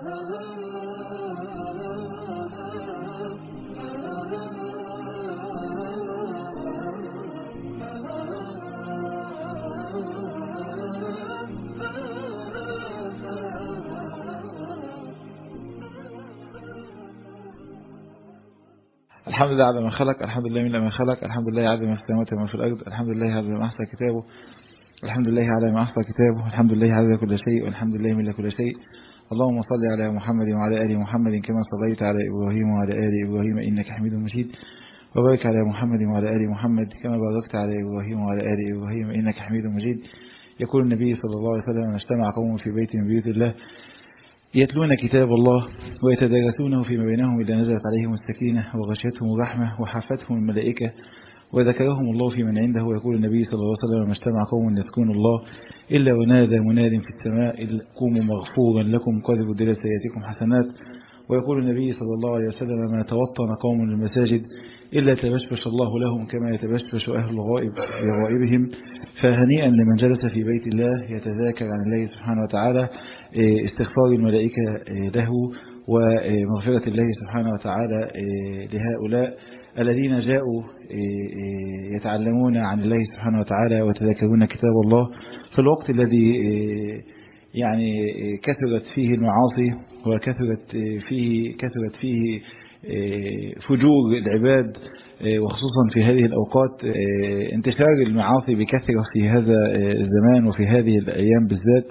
الحمد لله على ما خلق الحمد لله من ما خلق الحمد لله على ما في السماوات وما في الأرض الحمد لله على ما أحصى كتابه الحمد لله على ما أحصى كتابه الحمد لله على كل شيء والحمد لله من كل شيء اللهم صل على محمد وعلى آل محمد كما صليت على إبراهيم وعلى آل إبراهيم إنك حميد مجيد وبارك على محمد وعلى آل محمد كما باركت على إبراهيم وعلى آل إبراهيم إنك حميد مجيد يقول النبي صلى الله عليه وسلم اجتمع قوم في بيت من بيوت الله يتلون كتاب الله ويتدارسونه فيما بينهم إذا نزلت عليهم السكينة وغشيتهم الرحمة وحفتهم الملائكة وذكرهم الله في من عنده ويقول النبي صلى الله عليه وسلم ما اجتمع قوم يذكرون الله إلا ونادى مناد في السماء قوموا مغفورا لكم قد بدل سيئاتكم حسنات ويقول النبي صلى الله عليه وسلم ما توطن قوم للمساجد إلا تبشبش الله لهم كما يتبشبش أهل الغائب بغائبهم فهنيئا لمن جلس في بيت الله يتذاكر عن الله سبحانه وتعالى استغفار الملائكة له ومغفرة الله سبحانه وتعالى لهؤلاء الذين جاءوا يتعلمون عن الله سبحانه وتعالى ويتذاكرون كتاب الله في الوقت الذي يعني كثرت فيه المعاصي وكثرت فيه كثرت فيه فجور العباد وخصوصا في هذه الأوقات انتشار المعاصي بكثرة في هذا الزمان وفي هذه الأيام بالذات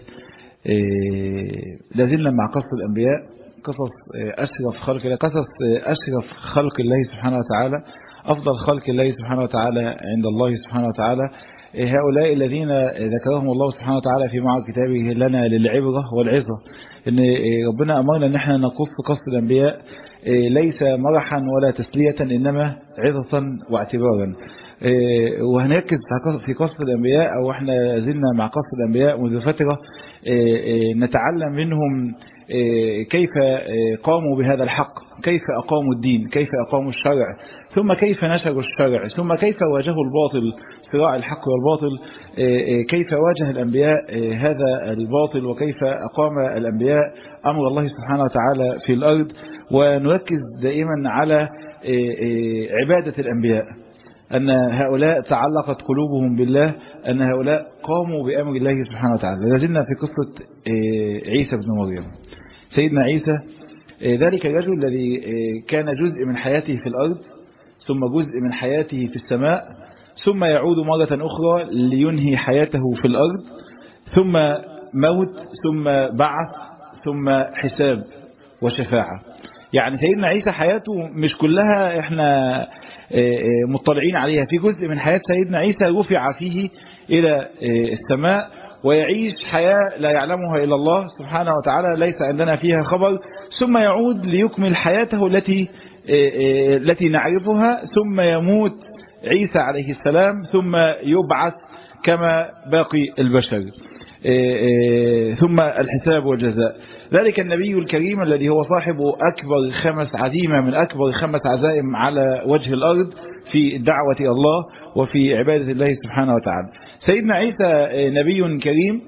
لازلنا مع قصة الأنبياء قصص أشرف خلق الله قصص أشرف خلق الله سبحانه وتعالى أفضل خلق الله سبحانه وتعالى عند الله سبحانه وتعالى هؤلاء الذين ذكرهم الله سبحانه وتعالى في معرض كتابه لنا للعبرة والعظة ان ربنا أمرنا ان احنا نقص قص الأنبياء ليس مرحا ولا تسلية إنما عظة واعتبارا وهنركز في قصة الأنبياء أو احنا زلنا مع قصة الأنبياء منذ فترة نتعلم منهم كيف قاموا بهذا الحق كيف أقاموا الدين كيف أقاموا الشرع ثم كيف نشروا الشرع ثم كيف واجهوا الباطل صراع الحق والباطل كيف واجه الأنبياء هذا الباطل وكيف أقام الأنبياء أمر الله سبحانه وتعالى في الأرض ونركز دائما على عبادة الأنبياء أن هؤلاء تعلقت قلوبهم بالله أن هؤلاء قاموا بأمر الله سبحانه وتعالى لازلنا في قصة عيسى بن مريم سيدنا عيسى ذلك الرجل الذي كان جزء من حياته في الأرض ثم جزء من حياته في السماء ثم يعود مرة أخرى لينهي حياته في الأرض ثم موت ثم بعث ثم حساب وشفاعة يعني سيدنا عيسى حياته مش كلها احنا مطلعين عليها في جزء من حياة سيدنا عيسى رفع فيه إلى السماء ويعيش حياة لا يعلمها إلا الله سبحانه وتعالى ليس عندنا فيها خبر ثم يعود ليكمل حياته التي التي نعرفها ثم يموت عيسى عليه السلام ثم يبعث كما باقي البشر ثم الحساب والجزاء ذلك النبي الكريم الذي هو صاحب أكبر خمس عزيمة من أكبر خمس عزائم على وجه الأرض في دعوة الله وفي عبادة الله سبحانه وتعالى سيدنا عيسى نبي كريم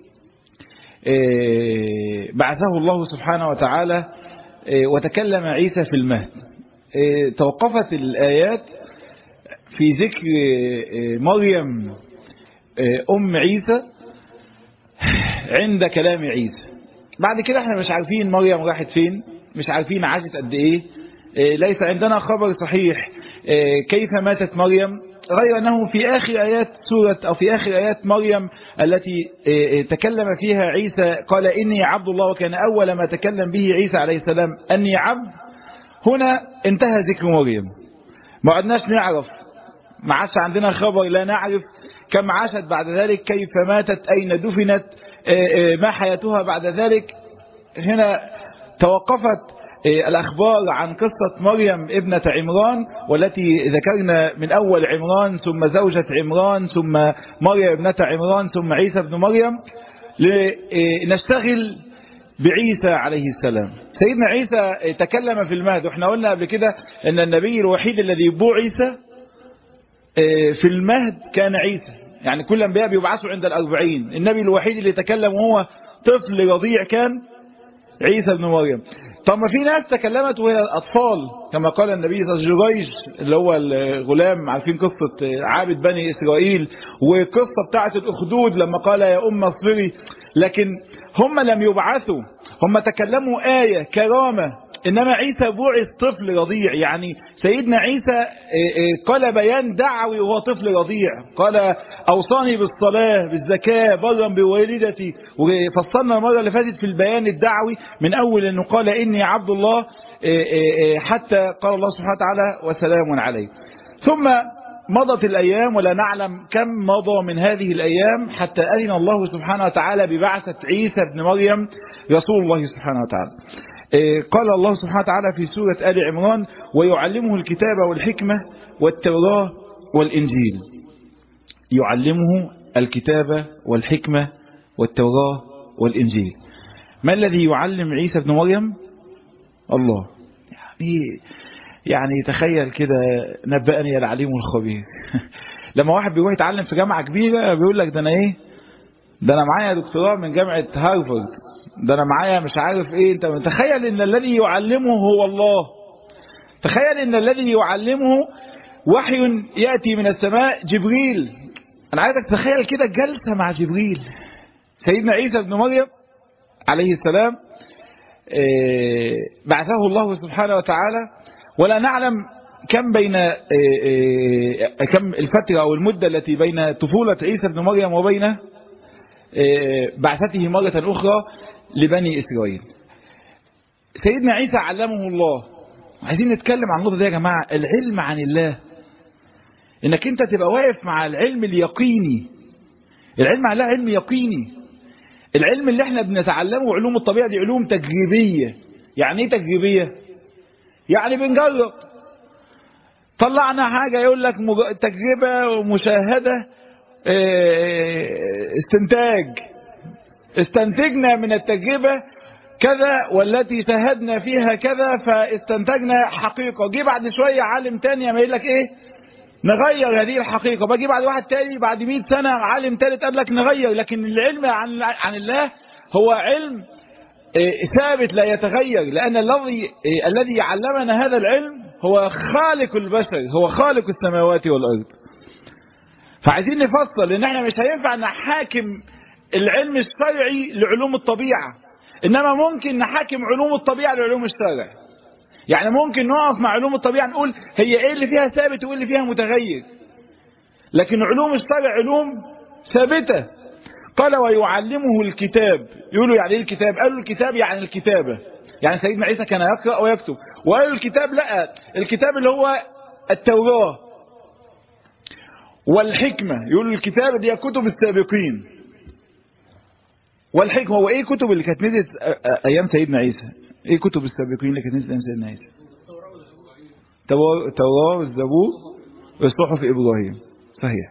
بعثه الله سبحانه وتعالى وتكلم عيسى في المهد توقفت الآيات في ذكر مريم أم عيسى عند كلام عيسى بعد كده احنا مش عارفين مريم راحت فين مش عارفين عاشت قد ايه ليس عندنا خبر صحيح كيف ماتت مريم غير أنه في آخر آيات سورة أو في آخر آيات مريم التي تكلم فيها عيسى قال إني عبد الله وكان أول ما تكلم به عيسى عليه السلام أني عبد هنا انتهى ذكر مريم ما عدناش نعرف ما عادش عندنا خبر لا نعرف كم عاشت بعد ذلك كيف ماتت أين دفنت ما حياتها بعد ذلك هنا توقفت الأخبار عن قصة مريم ابنة عمران والتي ذكرنا من أول عمران ثم زوجة عمران ثم مريم ابنة عمران ثم عيسى بن مريم لنشتغل بعيسى عليه السلام سيدنا عيسى تكلم في المهد واحنا قلنا قبل كده ان النبي الوحيد الذي بعث في المهد كان عيسى يعني كل الانبياء بيبعثوا عند الأربعين النبي الوحيد اللي تكلم وهو طفل رضيع كان عيسى ابن مريم طب ما في ناس تكلمت وهي أطفال كما قال النبي صلى الله عليه وسلم جريج اللي هو الغلام عارفين قصة عابد بني إسرائيل وقصة بتاعة الأخدود لما قال يا أم اصبري لكن هم لم يبعثوا هم تكلموا آية كرامة إنما عيسى بعث طفل رضيع يعني سيدنا عيسى قال بيان دعوي وهو طفل رضيع قال أوصاني بالصلاة بالزكاة برا بوالدتي وفصلنا المرة اللي فاتت في البيان الدعوي من أول أنه قال إني عبد الله حتى قال الله سبحانه وتعالى وسلام عليه ثم مضت الأيام ولا نعلم كم مضى من هذه الأيام حتى أذن الله سبحانه وتعالى ببعثة عيسى بن مريم رسول الله سبحانه وتعالى قال الله سبحانه وتعالى في سورة آل عمران ويعلمه الكتاب والحكمة والتوراة والإنجيل يعلمه الكتاب والحكمة والتوراة والإنجيل ما الذي يعلم عيسى بن مريم الله يعني يعني تخيل كده نبأني العليم الخبير لما واحد بيروح يتعلم في جامعة كبيرة بيقول لك ده انا ايه ده انا معايا دكتوراه من جامعة هارفارد ده انا معايا مش عارف ايه انت تخيل ان الذي يعلمه هو الله تخيل ان الذي يعلمه وحي يأتي من السماء جبريل انا عايزك تتخيل كده جلسة مع جبريل سيدنا عيسى بن مريم عليه السلام بعثه الله سبحانه وتعالى ولا نعلم كم بين كم الفترة أو المدة التي بين طفولة عيسى بن مريم وبين بعثته مرة أخرى لبني إسرائيل سيدنا عيسى علمه الله عايزين نتكلم عن النقطة دي يا جماعة العلم عن الله انك انت تبقى واقف مع العلم اليقيني العلم عن الله علم يقيني العلم اللي احنا بنتعلمه علوم الطبيعة دي علوم تجريبية يعني ايه تجريبية يعني بنجرب طلعنا حاجة يقول لك تجربة ومشاهدة استنتاج استنتجنا من التجربة كذا والتي شاهدنا فيها كذا فاستنتجنا حقيقة جه بعد شوية عالم تاني يقول لك ايه نغير هذه الحقيقة باجي بعد واحد تاني بعد 100 سنة عالم تالت قال لك نغير لكن العلم عن عن الله هو علم ثابت لا يتغير لأن الذي الذي علمنا هذا العلم هو خالق البشر هو خالق السماوات والأرض فعايزين نفصل لأن احنا مش هينفع نحاكم العلم الشرعي لعلوم الطبيعة إنما ممكن نحاكم علوم الطبيعة لعلوم الشرع يعني ممكن نقف مع علوم الطبيعة نقول هي ايه اللي فيها ثابت وايه اللي فيها متغير لكن علوم الشرع علوم ثابتة قال ويعلمه الكتاب يقولوا يعني ايه الكتاب قالوا الكتاب يعني الكتابة يعني سيدنا عيسى كان يقرأ ويكتب وقالوا الكتاب لا الكتاب اللي هو التوراة والحكمة يقولوا الكتاب دي كتب السابقين والحكمة هو ايه كتب اللي كانت نزلت ايام سيدنا عيسى ايه كتب السابقين اللي كانت نزلت ايام سيدنا عيسى التوراة والزبور وصحف ابراهيم صحيح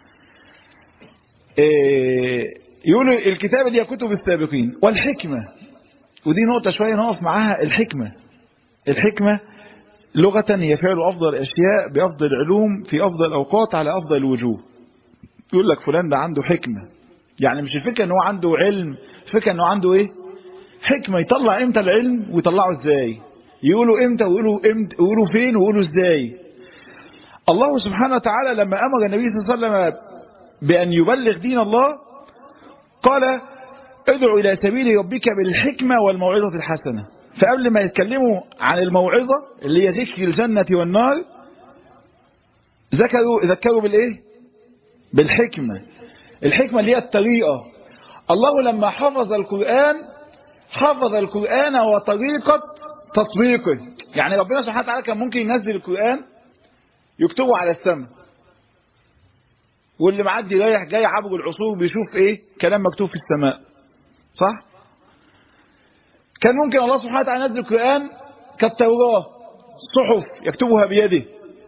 إيه يقولوا الكتاب دي كتب السابقين والحكمة ودي نقطة شوية نقف معاها الحكمة الحكمة لغة هي فعل أفضل الأشياء بأفضل العلوم في أفضل الأوقات على أفضل الوجوه يقول لك فلان ده عنده حكمة يعني مش الفكرة ان هو عنده علم الفكرة انه عنده ايه حكمة يطلع امتى العلم ويطلعه ازاي يقولوا امتى ويقولوا امتى ويقولوا فين ويقولوا ازاي الله سبحانه وتعالى لما امر النبي صلى الله عليه وسلم بان يبلغ دين الله قال ادعو الى سبيل ربك بالحكمة والموعظة الحسنة فقبل ما يتكلموا عن الموعظة اللي هي ذكر الجنة والنار ذكروا ذكروا بالايه بالحكمة الحكمة اللي هي الطريقة الله لما حفظ القرآن حفظ القرآن وطريقة تطبيقه يعني ربنا سبحانه وتعالى كان ممكن ينزل القرآن يكتبه على السماء واللي معدي رايح جاي عبر العصور بيشوف ايه كلام مكتوب في السماء صح كان ممكن الله سبحانه وتعالى ينزل القرآن كالتوراة صحف يكتبها بيده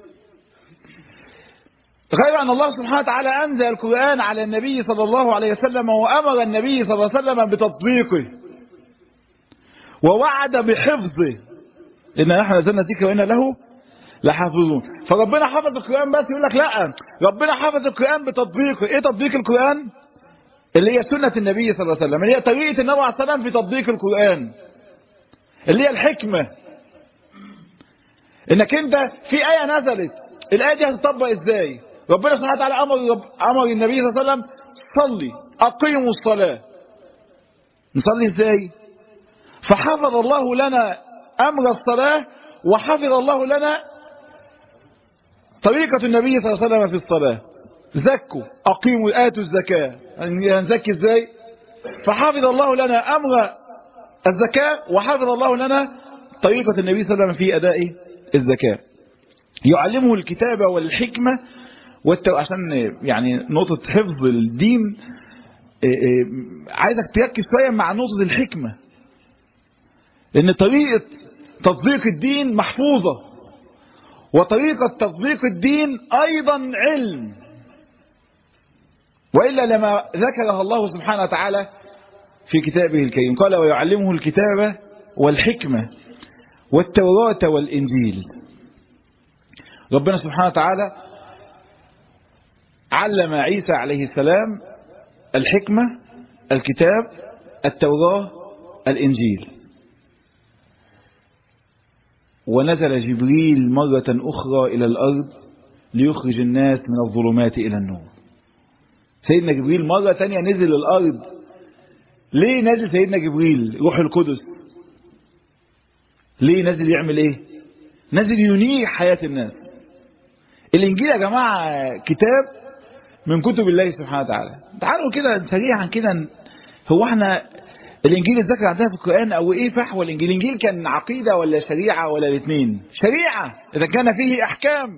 غير أن الله سبحانه وتعالى أنزل القرآن على النبي صلى الله عليه وسلم وأمر النبي صلى الله عليه وسلم بتطبيقه ووعد بحفظه إن نحن نزلنا ذكر وإنا له لحافظون فربنا حفظ القرآن بس يقول لك لا ربنا حفظ القرآن بتطبيقه إيه تطبيق القرآن اللي هي سنة النبي صلى الله عليه وسلم اللي هي طريقة النبي عليه السلام في تطبيق القرآن اللي هي الحكمة انك انت في آية نزلت الآية دي هتطبق ازاي ربنا سبحانه وتعالى أمر, أمر النبي صلى الله عليه وسلم صلي أقيموا الصلاة نصلي ازاي فحفظ الله لنا أمر الصلاة وحفظ الله لنا طريقة النبي صلى الله عليه وسلم في الصلاة زكوا أقيموا آتوا الزكاة هنزكي ازاي فحفظ الله لنا أمر الزكاة وحفظ الله لنا طريقة النبي صلى الله عليه وسلم في أداء الزكاة يعلمه الكتابة والحكمة والتو... عشان يعني نقطة حفظ الدين عايزك تركز شوية مع نقطة الحكمة لأن طريقة تطبيق الدين محفوظة وطريقة تطبيق الدين أيضا علم وإلا لما ذكرها الله سبحانه وتعالى في كتابه الكريم قال ويعلمه الكتابة والحكمة والتوراة والإنجيل ربنا سبحانه وتعالى علم عيسى عليه السلام الحكمة الكتاب التوراة الإنجيل ونزل جبريل مرة أخرى إلى الأرض ليخرج الناس من الظلمات إلى النور سيدنا جبريل مرة تانية نزل الأرض ليه نزل سيدنا جبريل روح القدس ليه نزل يعمل ايه نزل ينير حياة الناس الانجيل يا جماعة كتاب من كتب الله سبحانه وتعالى تعالوا كده سريعا كده هو احنا الانجيل اتذكر عندنا في القرآن او ايه فحوى الانجيل الانجيل كان عقيدة ولا شريعة ولا الاثنين شريعة اذا كان فيه احكام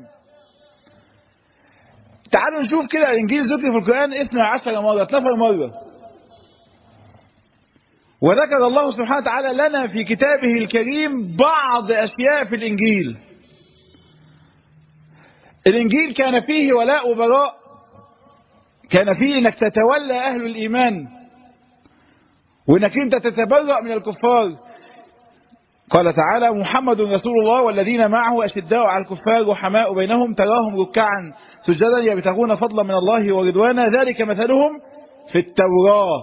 تعالوا نشوف كده الانجيل ذكر في القرآن 12 مرة 12 مرة وذكر الله سبحانه وتعالى لنا في كتابه الكريم بعض أشياء في الإنجيل الإنجيل كان فيه ولاء وبراء كان فيه أنك تتولى أهل الإيمان وأنك أنت تتبرأ من الكفار قال تعالى محمد رسول الله والذين معه أشداء على الكفار وحماء بينهم تراهم ركعا سجدا يبتغون فضلا من الله ورضوانا ذلك مثلهم في التوراه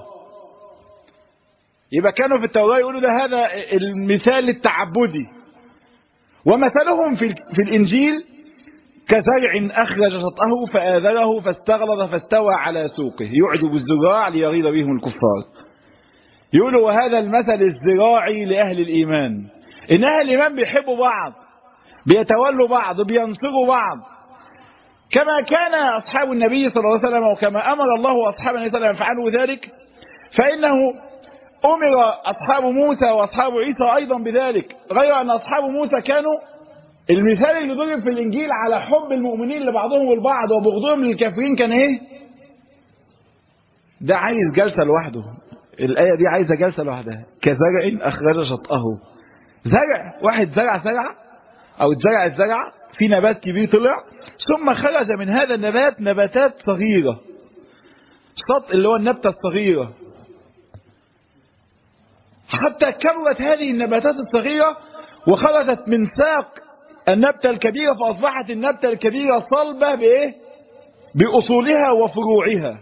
يبقى كانوا في التوراة يقولوا ده هذا المثال التعبدي ومثلهم في, في الإنجيل كزرع أخرج شطأه فآذره فاستغلظ فاستوى على سوقه يعجب الزراع ليغيظ بهم الكفار يقولوا وهذا المثل الزراعي لأهل الإيمان إن أهل الإيمان بيحبوا بعض بيتولوا بعض بينصروا بعض كما كان أصحاب النبي صلى الله عليه وسلم وكما أمر الله أصحاب النبي صلى الله عليه وسلم فعلوا ذلك فإنه أمر أصحاب موسى وأصحاب عيسى أيضا بذلك غير أن أصحاب موسى كانوا المثال اللي ضرب في الإنجيل على حب المؤمنين لبعضهم البعض وبغضهم للكافرين كان إيه ده عايز جلسة لوحده الآية دي عايزة جلسة لوحدها كزرع أخرج شطأه زرع واحد زرع زرع أو اتزرع الزرع في نبات كبير طلع ثم خرج من هذا النبات نباتات صغيرة شط اللي هو النبتة الصغيرة حتى كبرت هذه النباتات الصغيرة وخرجت من ساق النبتة الكبيرة فأصبحت النبتة الكبيرة صلبة بإيه؟ بأصولها وفروعها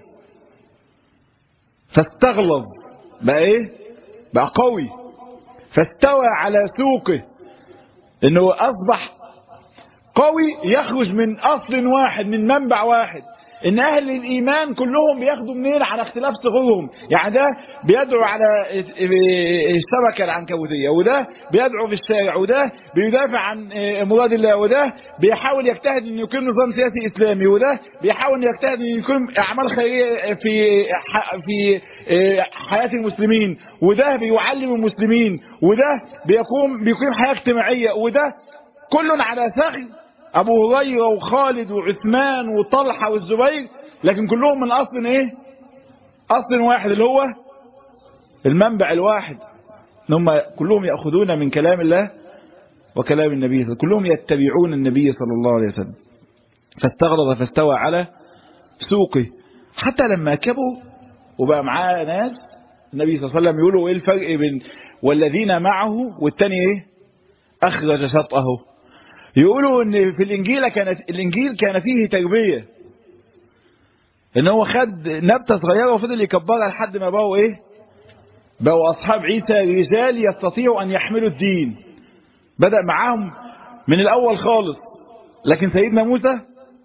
فاستغلظ بقى إيه؟ بقى قوي فاستوى على سوقه إنه أصبح قوي يخرج من أصل واحد من منبع واحد ان اهل الايمان كلهم بياخدوا منين على اختلاف صغورهم يعني ده بيدعو على الشبكه العنكبوتيه وده بيدعو في الشارع وده بيدافع عن مراد الله وده بيحاول يجتهد انه يقيم نظام سياسي اسلامي وده بيحاول يجتهد انه يقيم اعمال خيريه في في حياه المسلمين وده بيعلم المسلمين وده بيقوم بيقيم حياه اجتماعيه وده كل على ثغر أبو هريرة وخالد وعثمان وطلحة والزبير لكن كلهم من أصل إيه أصل واحد اللي هو المنبع الواحد هم كلهم يأخذون من كلام الله وكلام النبي صلى الله عليه وسلم كلهم يتبعون النبي صلى الله عليه وسلم فاستغرض فاستوى على سوقه حتى لما كبوا وبقى معاه ناس النبي صلى الله عليه وسلم يقولوا ايه الفرق بين والذين معه والتاني ايه اخرج شطأه يقولوا ان في الانجيل كانت الانجيل كان فيه تربيه ان هو خد نبته صغيره وفضل يكبرها لحد ما بقوا ايه بقوا أصحاب عيسى رجال يستطيعوا أن يحملوا الدين بدأ معاهم من الأول خالص لكن سيدنا موسى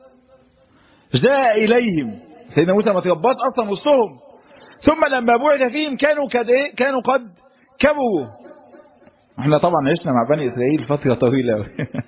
جاء إليهم سيدنا موسى ما ترباش أصلا وسطهم ثم لما بعث فيهم كانوا قد إيه؟ كانوا قد كبروا احنا طبعا عشنا مع بني إسرائيل فترة طويلة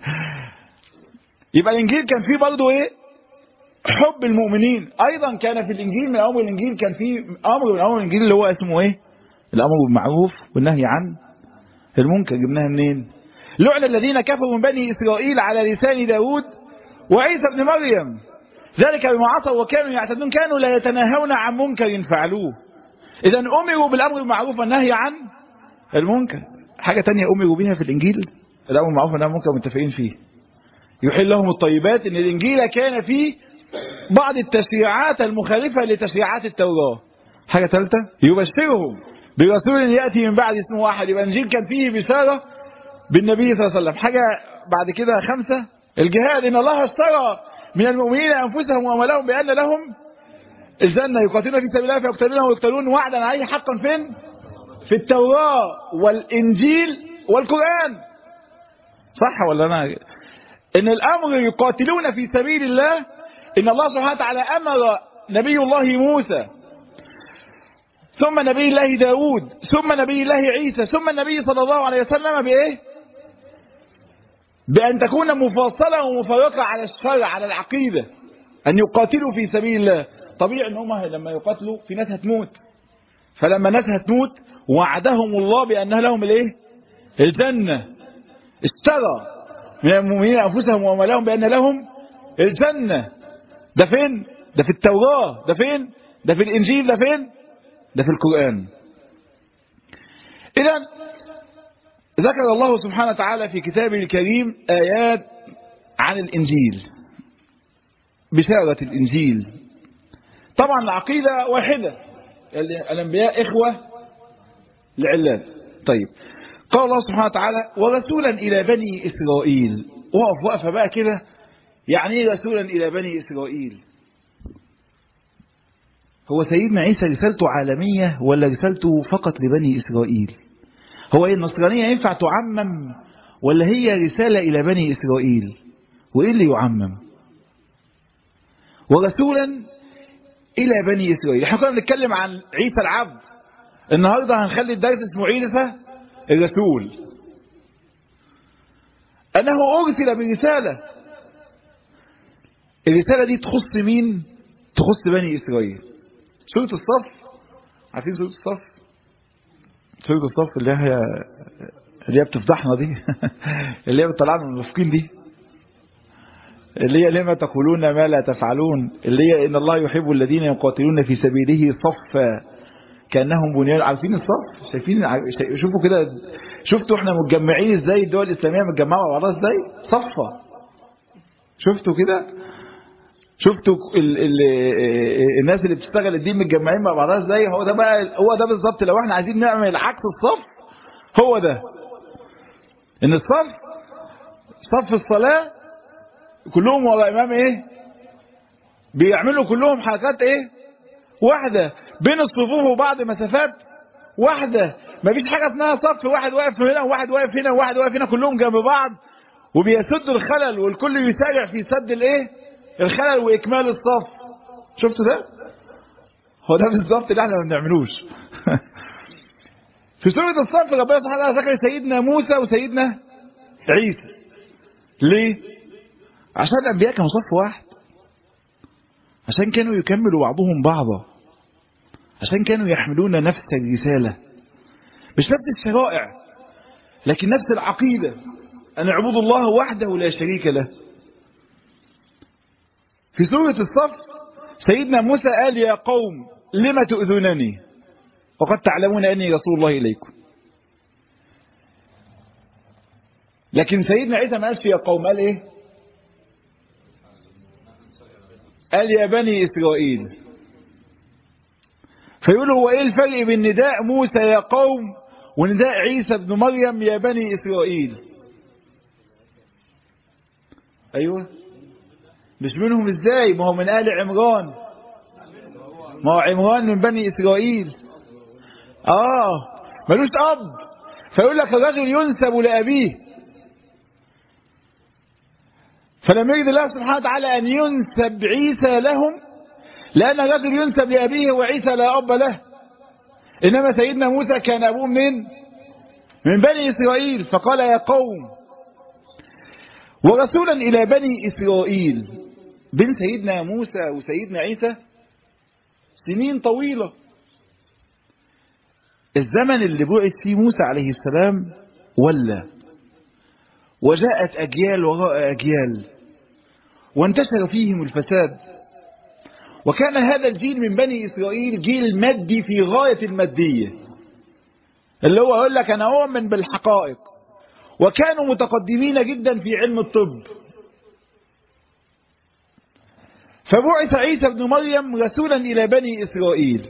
يبقى الإنجيل كان فيه برضه إيه حب المؤمنين أيضا كان في الإنجيل من أول الإنجيل كان فيه أمر من أول الإنجيل اللي هو اسمه إيه الأمر بالمعروف والنهي عن المنكر جبناها منين لعن الذين كفروا من بني إسرائيل على لسان داود وعيسى ابن مريم ذلك بما عصوا وكانوا يعتدون كانوا لا يتناهون عن منكر فعلوه إذا أمروا بالأمر بالمعروف والنهي عن المنكر حاجة تانية أمروا بها في الإنجيل الأمر بالمعروف والنهي عن المنكر متفقين فيه يحل لهم الطيبات إن الإنجيل كان فيه بعض التشريعات المخالفة لتشريعات التوراة حاجة ثالثة يبشرهم برسول يأتي من بعد اسمه واحد يبقى الإنجيل كان فيه بشارة بالنبي صلى الله عليه وسلم حاجة بعد كده خمسة الجهاد إن الله اشترى من المؤمنين أنفسهم وأموالهم بأن لهم الجنة يقاتلون في سبيل الله فيقتلون ويقتلون وعدا عليه حقا فين في التوراة والإنجيل والقرآن صح ولا أنا إن الأمر يقاتلون في سبيل الله إن الله سبحانه وتعالى أمر نبي الله موسى ثم نبي الله داود ثم نبي الله عيسى ثم النبي صلى الله عليه وسلم بإيه بأن تكون مفصلة ومفرقة على الشرع على العقيدة أن يقاتلوا في سبيل الله طبيعي أن هم لما يقاتلوا في ناس هتموت فلما ناس هتموت وعدهم الله بأنها لهم الايه الجنة اشترى من المؤمنين أنفسهم وأموالهم بأن لهم الجنة ده فين ده في التوراة ده فين ده في الإنجيل ده فين ده في القرآن إذا ذكر الله سبحانه وتعالى في كتابه الكريم آيات عن الإنجيل بشارة الإنجيل طبعا العقيدة واحدة الأنبياء إخوة لعلات طيب قال الله سبحانه وتعالى ورسولا إلى بني إسرائيل وقف وقفة بقى كده يعني ايه رسولا إلى بني إسرائيل هو سيدنا عيسى رسالته عالمية ولا رسالته فقط لبني إسرائيل هو ايه النصرانية ينفع تعمم ولا هي رسالة إلى بني إسرائيل وإيه اللي يعمم ورسولا إلى بني إسرائيل احنا كنا بنتكلم عن عيسى العبد النهاردة هنخلي الدرس اسمه عيسى الرسول أنه أرسل برسالة الرسالة دي تخص مين تخص بني إسرائيل سورة الصف عارفين سورة الصف سورة الصف اللي هي اللي هي بتفضحنا دي اللي هي بتطلعنا من المفكين دي اللي هي لما تقولون ما لا تفعلون اللي هي إن الله يحب الذين يقاتلون في سبيله صفا كأنهم بنيان عارفين الصف شايفين شوفوا كده شفتوا احنا متجمعين ازاي الدول الإسلامية متجمعة مع بعضها ازاي صفة شفتوا كده شفتوا ال ال الناس اللي بتشتغل الدين متجمعين مع بعضها ازاي هو ده بقى هو ده بالظبط لو احنا عايزين نعمل عكس الصف هو ده ان الصف صف الصلاة كلهم ورا امام ايه بيعملوا كلهم حركات ايه واحدة بين الصفوف وبعض مسافات واحدة مفيش حاجة اسمها صف واحد واقف هنا وواحد واقف هنا وواحد واقف هنا كلهم جنب بعض وبيسدوا الخلل والكل يسارع في سد الايه الخلل واكمال الصف شفتوا ده هو ده بالظبط اللي احنا ما بنعملوش في سورة الصف ربنا سبحانه وتعالى ذكر سيدنا موسى وسيدنا عيسى ليه عشان الانبياء كانوا صف واحد عشان كانوا يكملوا بعضهم بعضا عشان كانوا يحملون نفس الرسالة مش نفس الشرائع لكن نفس العقيدة أن اعبدوا الله وحده لا شريك له في سورة الصف سيدنا موسى قال يا قوم لم تؤذونني وقد تعلمون أني رسول الله إليكم لكن سيدنا عيسى ما قالش يا قوم قال ايه قال يا بني إسرائيل فيقول هو ايه الفرق بين نداء موسى يا قوم ونداء عيسى ابن مريم يا بني إسرائيل أيوة مش منهم ازاي ما هو من آل عمران ما هو عمران من بني إسرائيل آه ملوش اب فيقول لك الرجل ينسب لابيه فلم يرد الله سبحانه وتعالى ان ينسب عيسى لهم لان الرجل ينسب لابيه وعيسى لا اب له انما سيدنا موسى كان ابوه من من بني اسرائيل فقال يا قوم ورسولا الى بني اسرائيل بين سيدنا موسى وسيدنا عيسى سنين طويلة الزمن اللي بعث فيه موسى عليه السلام ولا وجاءت أجيال وراء أجيال وانتشر فيهم الفساد وكان هذا الجيل من بني إسرائيل جيل مادي في غاية المادية اللي هو يقول لك أنا أؤمن بالحقائق وكانوا متقدمين جدا في علم الطب فبعث عيسى ابن مريم رسولا إلى بني إسرائيل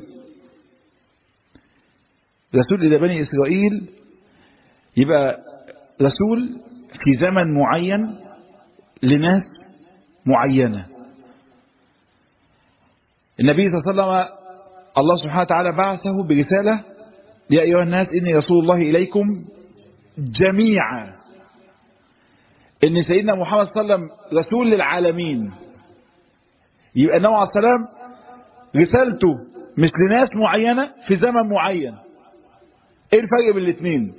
رسول إلى بني إسرائيل يبقى رسول في زمن معين لناس معينة النبي صلى الله عليه وسلم الله سبحانه وتعالى بعثه برسالة يا أيها الناس إني رسول الله إليكم جميعا إن سيدنا محمد صلى الله عليه وسلم رسول للعالمين يبقى النبي عليه السلام رسالته مش لناس معينة في زمن معين ايه الفرق بين الاثنين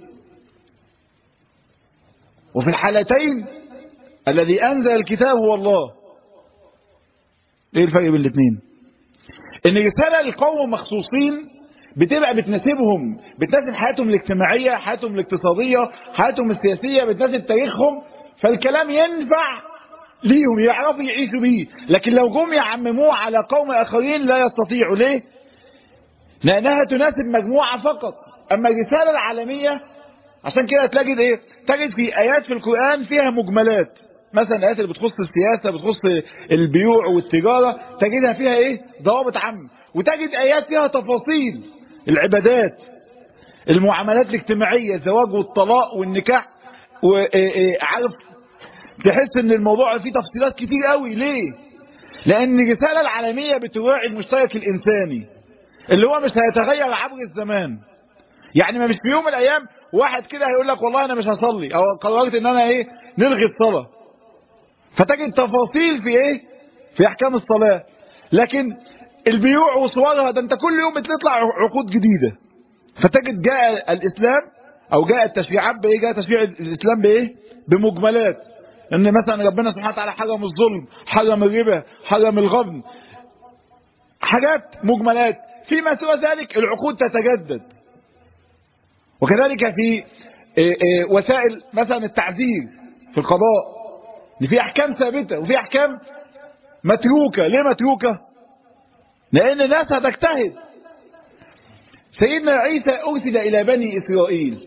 وفي الحالتين الذي انزل الكتاب هو الله ايه الفرق بين الاثنين ان رسالة لقوم مخصوصين بتبقى بتناسبهم بتناسب حياتهم الاجتماعية حياتهم الاقتصادية حياتهم السياسية بتناسب تاريخهم فالكلام ينفع ليهم يعرفوا يعيشوا بيه لكن لو جم يعمموه على قوم آخرين لا يستطيعوا ليه لأنها تناسب مجموعة فقط أما الرسالة العالمية عشان كده تجد إيه تجد في آيات في القرآن فيها مجملات مثلا الآيات اللي بتخص السياسة بتخص البيوع والتجارة تجدها فيها إيه ضوابط عامة وتجد آيات فيها تفاصيل العبادات المعاملات الاجتماعية الزواج والطلاق والنكاح وعارف تحس ان الموضوع فيه تفصيلات كتير قوي ليه لان الرسالة العالمية بتراعي المشترك الانساني اللي هو مش هيتغير عبر الزمان يعني ما مش في يوم من الايام واحد كده هيقول لك والله انا مش هصلي او قررت ان انا ايه نلغي الصلاة فتجد تفاصيل في ايه في احكام الصلاة لكن البيوع وصورها ده انت كل يوم بتطلع عقود جديدة فتجد جاء الاسلام او جاء التشريعات بايه جاء تشريع الاسلام بايه بمجملات ان مثلا ربنا سبحانه وتعالى حرم الظلم حرم الربا حرم الغبن حاجات مجملات فيما سوى ذلك العقود تتجدد وكذلك في وسائل مثلا التعذير في القضاء ان في احكام ثابته وفي احكام متروكه ليه متروكه لان الناس هتجتهد سيدنا عيسى ارسل الى بني اسرائيل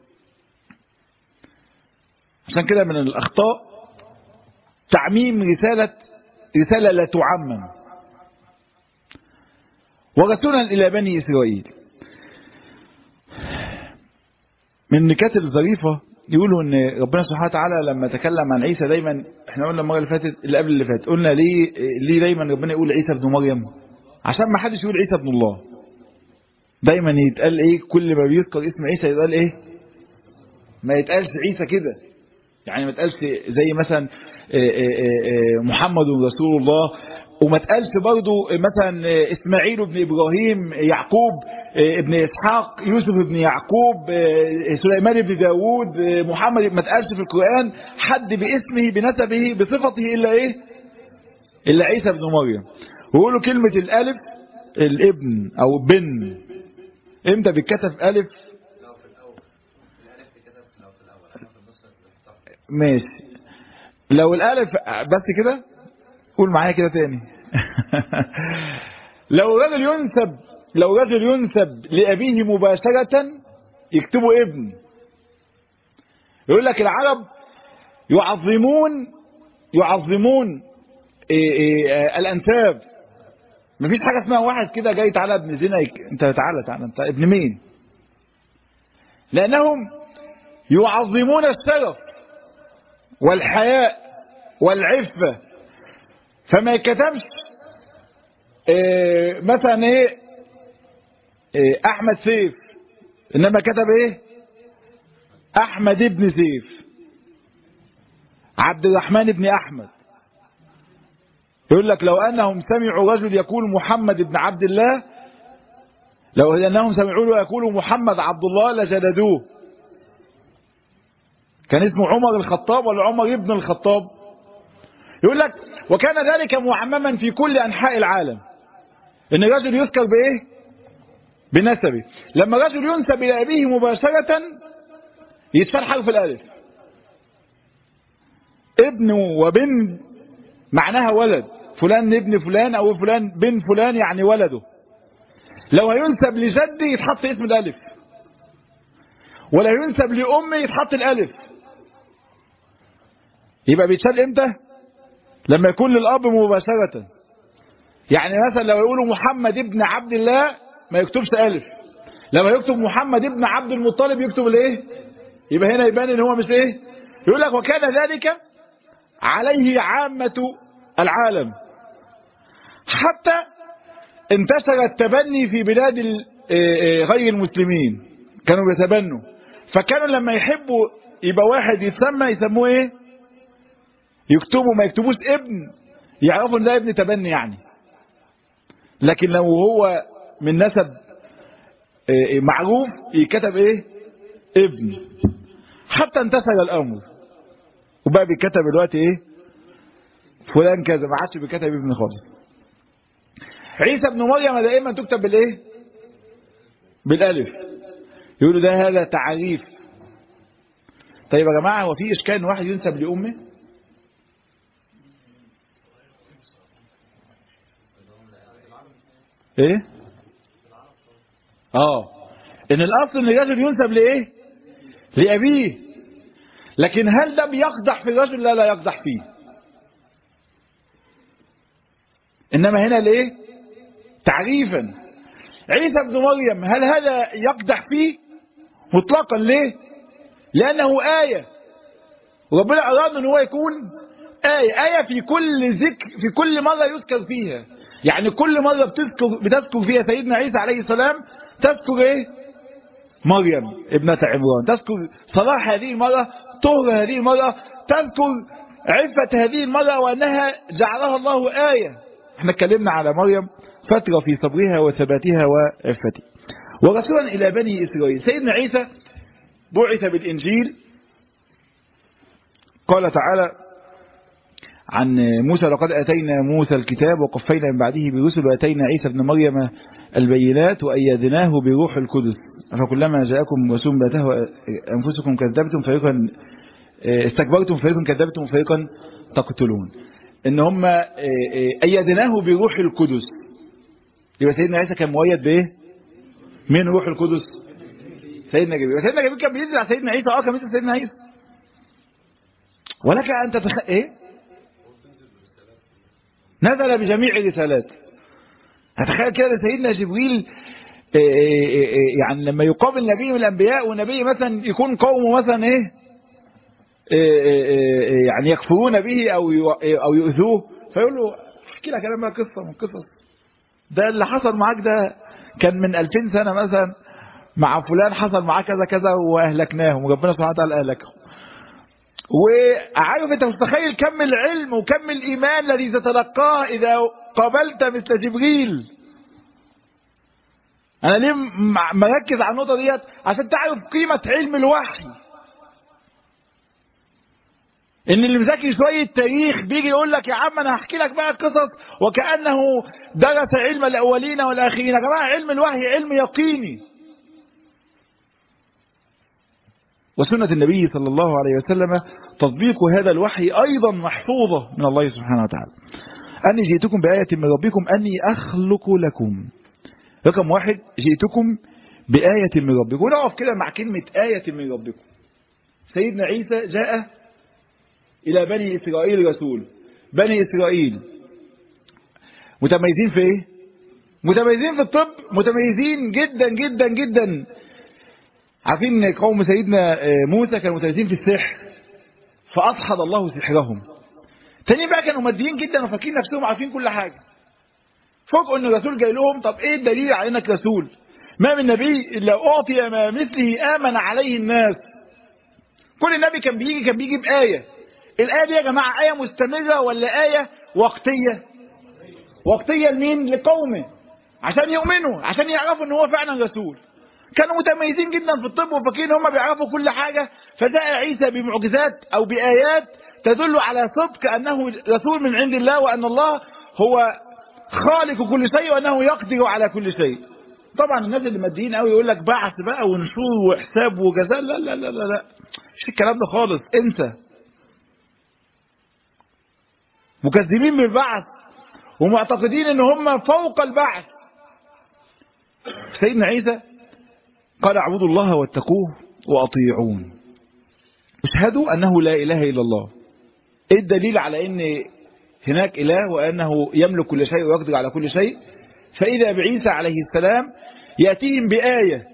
عشان كده من الأخطاء تعميم رسالة رسالة لا تعمم ورسولا إلى بني إسرائيل من النكات الظريفة يقولوا ان ربنا سبحانه وتعالى لما تكلم عن عيسى دايما احنا قلنا المره اللي فاتت اللي قبل اللي فات قلنا ليه ليه دايما ربنا يقول عيسى ابن مريم عشان ما حدش يقول عيسى ابن الله دايما يتقال ايه كل ما بيذكر اسم عيسى يتقال ايه ما يتقالش عيسى كده يعني ما تقالش زي مثلا محمد رسول الله وما تقالش برضو مثلا اسماعيل بن ابراهيم يعقوب ابن اسحاق يوسف بن يعقوب سليمان بن داود محمد ما تقالش في القرآن حد باسمه بنسبه بصفته الا ايه الا عيسى بن مريم ويقولوا كلمة الالف الابن او بن امتى بيتكتب الف ماشي لو الالف بس كده قول معايا كده تاني لو رجل ينسب لو رجل ينسب لأبيه مباشرة يكتبوا ابن يقول لك العرب يعظمون يعظمون إيه إيه الأنساب مفيش حاجة اسمها واحد كده جاي تعالى ابن زنا انت تعالى تعالى انت ابن مين لأنهم يعظمون الشرف والحياء والعفة فما يكتبش إيه مثلا ايه, إيه احمد سيف إنما كتب إيه أحمد بن سيف عبد الرحمن بن أحمد يقول لك لو أنهم سمعوا رجل يقول محمد بن عبد الله لو أنهم سمعوا له يقول محمد عبد الله لجلدوه كان اسمه عمر الخطاب ولا عمر ابن الخطاب يقول لك وكان ذلك معمما في كل أنحاء العالم إن الرجل يذكر بإيه بنسبه لما رجل ينسب إلى أبيه مباشرة يتفعل حرف الألف ابن وبن معناها ولد فلان ابن فلان أو فلان بن فلان يعني ولده لو هينسب لجدي يتحط اسم الألف ولا ينسب لأمي يتحط الألف يبقى بيتشال امتى لما يكون للأب مباشرة يعني مثلا لو يقولوا محمد ابن عبد الله ما يكتبش ألف لما يكتب محمد ابن عبد المطلب يكتب الايه يبقى هنا يبان ان هو مش ايه يقول لك وكان ذلك عليه عامة العالم حتى انتشر التبني في بلاد غير المسلمين كانوا بيتبنوا فكانوا لما يحبوا يبقى واحد يتسمى يسموه ايه يكتبوا ما يكتبوش ابن يعرفوا ان ده ابن تبني يعني لكن لو هو من نسب معروف يكتب ايه ابن حتى انتشر الامر وبقى بيتكتب دلوقتي ايه فلان كذا ما عادش بيكتب ابن خالص عيسى ابن مريم دائما تكتب بالايه بالالف يقولوا ده هذا تعريف طيب يا جماعه هو في اشكال ان واحد ينسب لامه ايه اه ان الاصل ان الرجل ينسب لايه لابيه لكن هل ده بيقدح في الرجل لا لا يقدح فيه انما هنا ليه تعريفا عيسى ابن مريم هل هذا يقدح فيه مطلقا ليه لانه آية وربنا اراد ان هو يكون آية آية في كل ذكر في كل مرة يذكر فيها يعني كل مرة بتذكر بتذكر فيها سيدنا عيسى عليه السلام تذكر ايه مريم ابنة عمران تذكر صلاح هذه المرة طهر هذه المرة تذكر عفة هذه المرة وأنها جعلها الله آية احنا اتكلمنا على مريم فترة في صبرها وثباتها وعفتها ورسولا إلى بني إسرائيل سيدنا عيسى بعث بالإنجيل قال تعالى عن موسى لقد أتينا موسى الكتاب وقفينا من بعده برسل وأتينا عيسى ابن مريم البينات وأيدناه بروح القدس فكلما جاءكم رسول لا تهوى أنفسكم كذبتم فريقا استكبرتم فريقا كذبتم وفريقا تقتلون إن هم أيدناه بروح القدس يبقى سيدنا عيسى كان مؤيد بإيه؟ مين روح القدس؟ سيدنا جبريل سيدنا جبريل كان بينزل على سيدنا عيسى اه كان مثل سيدنا عيسى ولك أن تتخ... إيه؟ نزل بجميع الرسالات هتخيل كده سيدنا جبريل يعني لما يقابل نبي من الانبياء والنبي مثلا يكون قومه مثلا ايه يعني يكفرون به او او يؤذوه فيقول له احكي لك انا بقى قصه من قصص ده اللي حصل معاك ده كان من 2000 سنه مثلا مع فلان حصل معاه كذا كذا واهلكناهم وربنا سبحانه وتعالى اهلكهم وعارف انت متخيل كم العلم وكم الايمان الذي تتلقاه اذا قابلت مثل جبريل انا ليه مركز على النقطه ديت عشان تعرف قيمه علم الوحي ان اللي مذاكر شويه تاريخ بيجي يقول لك يا عم انا هحكي لك بقى قصص وكانه درس علم الاولين والاخرين يا جماعه علم الوحي علم يقيني وسنة النبي صلى الله عليه وسلم تطبيق هذا الوحي أيضا محفوظة من الله سبحانه وتعالى أني جئتكم بآية من ربكم أني أخلق لكم رقم واحد جئتكم بآية من ربكم ونقف كده مع كلمة آية من ربكم سيدنا عيسى جاء إلى بني إسرائيل رسول بني إسرائيل متميزين في إيه؟ متميزين في الطب متميزين جدا جدا جدا عارفين ان قوم سيدنا موسى كانوا متميزين في السحر فأضحض الله سحرهم تاني بقى كانوا ماديين جدا وفاكرين نفسهم عارفين كل حاجة فوجئوا ان الرسول جاي لهم طب ايه الدليل على انك رسول ما من نبي إلا أعطي ما مثله آمن عليه الناس كل نبي كان بيجي كان بيجي بآية الآية دي يا جماعة آية مستمرة ولا آية وقتية وقتية لمين لقومه عشان يؤمنوا عشان يعرفوا ان هو فعلا رسول كانوا متميزين جدا في الطب وفاكرين هم بيعرفوا كل حاجة فجاء عيسى بمعجزات أو بآيات تدل على صدق أنه رسول من عند الله وأن الله هو خالق كل شيء وأنه يقدر على كل شيء طبعا الناس اللي ماديين قوي يقول لك بعث بقى ونشور وحساب وجزاء لا لا لا لا لا مش الكلام ده خالص انسى مكذبين بالبعث ومعتقدين ان هم فوق البعث سيدنا عيسى قال اعبدوا الله واتقوه واطيعون اشهدوا انه لا اله الا الله ايه الدليل على ان هناك اله وانه يملك كل شيء ويقدر على كل شيء فاذا بعيسى عليه السلام ياتيهم بايه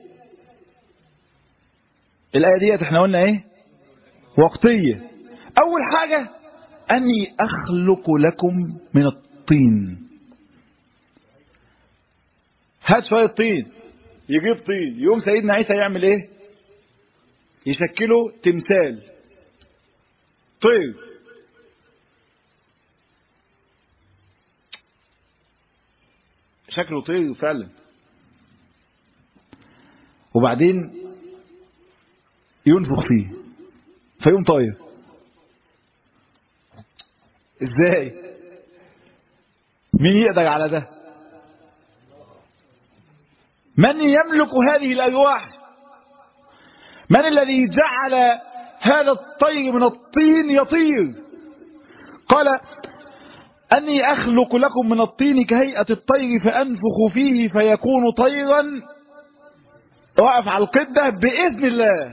الايه ديت احنا قلنا ايه وقتيه اول حاجه اني اخلق لكم من الطين هات شويه طين يجيب طين يقوم سيدنا عيسى يعمل ايه يشكله تمثال طير شكله طير فعلا وبعدين ينفخ فيه فيقوم طاير ازاي مين يقدر على ده من يملك هذه الألواح من الذي جعل هذا الطير من الطين يطير قال أني أخلق لكم من الطين كهيئة الطير فأنفخ فيه فيكون طيرا وقف على القدة بإذن الله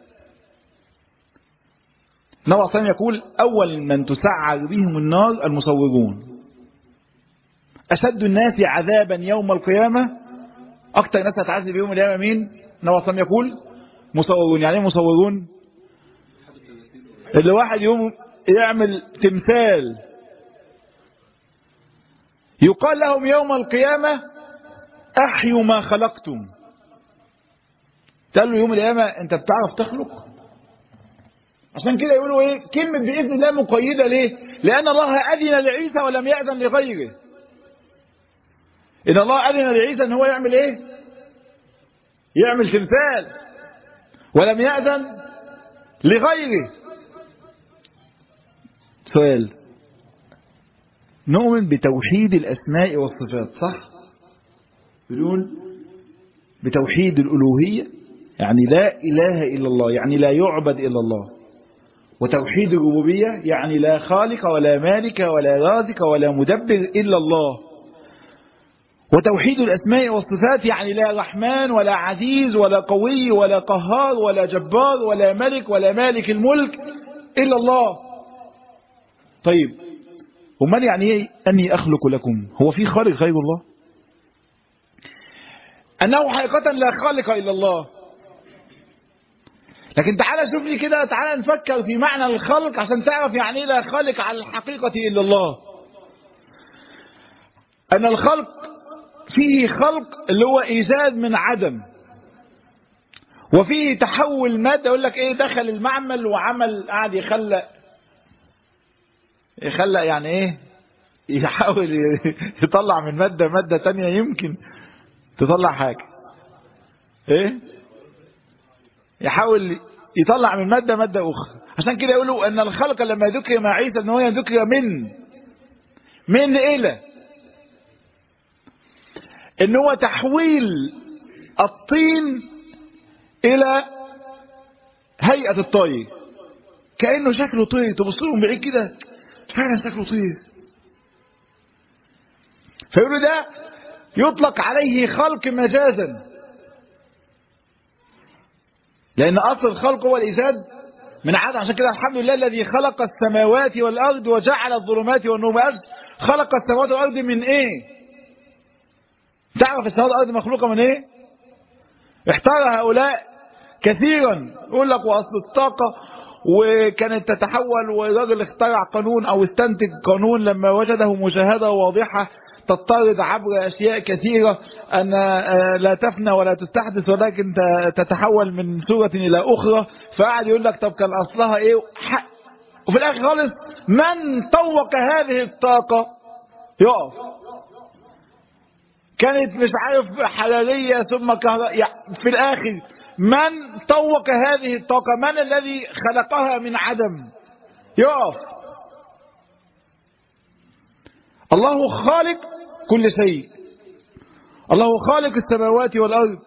نوع صلى يقول أول من تسعر بهم النار المصورون أشد الناس عذابا يوم القيامة أكتر ناس هتعذب يوم القيامة مين نوع صلى يقول مصورون يعني ايه مصورون اللي واحد يوم يعمل تمثال يقال لهم يوم القيامة أحيوا ما خلقتم قال له يوم القيامة أنت بتعرف تخلق عشان كده يقولوا ايه كلمة بإذن الله مقيدة ليه لأن الله أذن لعيسى ولم يأذن لغيره إن الله أذن لعيسى أن هو يعمل ايه يعمل تمثال ولم يأذن لغيره سؤال نؤمن بتوحيد الأسماء والصفات صح بدون بتوحيد الألوهية يعني لا إله إلا الله يعني لا يعبد إلا الله وتوحيد الربوبية يعني لا خالق ولا مالك ولا رازق ولا مدبر إلا الله وتوحيد الأسماء والصفات يعني لا رحمن ولا عزيز ولا قوي ولا قهار ولا جبار ولا ملك ولا مالك الملك إلا الله طيب ومن يعني ايه أني أخلق لكم هو في خالق غير الله أنه حقيقة لا خالق إلا الله لكن تعالى شوف لي كده تعالى نفكر في معنى الخلق عشان تعرف يعني ايه لا خالق على الحقيقة إلا الله أن الخلق فيه خلق اللي هو إيجاد من عدم وفيه تحول مادة يقول لك إيه دخل المعمل وعمل قاعد يخلق يخلق يعني إيه يحاول يطلع من مادة مادة تانية يمكن تطلع حاجة إيه يحاول يطلع من مادة مادة أخرى عشان كده يقولوا أن الخلق لما ذكر مع عيسى أن هو ذكر من من إلى ان هو تحويل الطين الى هيئة الطير كأنه شكله طير تبص له من بعيد كده فعلا شكله طير فيقولوا ده يطلق عليه خلق مجازا لأن أصل الخلق هو الإيجاد من عدم عشان كده الحمد لله الذي خلق السماوات والأرض وجعل الظلمات والنور خلق السماوات والأرض من إيه تعرف السماوات والارض مخلوقه من ايه احتار هؤلاء كثيرا يقول لك واصل الطاقه وكانت تتحول والراجل اخترع قانون او استنتج قانون لما وجده مشاهدة واضحة تضطرد عبر أشياء كثيرة أن لا تفنى ولا تستحدث ولكن تتحول من صورة إلى أخرى فقعد يقول لك طب كان أصلها إيه حق وفي الآخر خالص من طوق هذه الطاقة يقف كانت مش عارف حرارية ثم كهرباء يعني في الآخر من طوق هذه الطاقة من الذي خلقها من عدم يقف الله خالق كل شيء الله خالق السماوات والأرض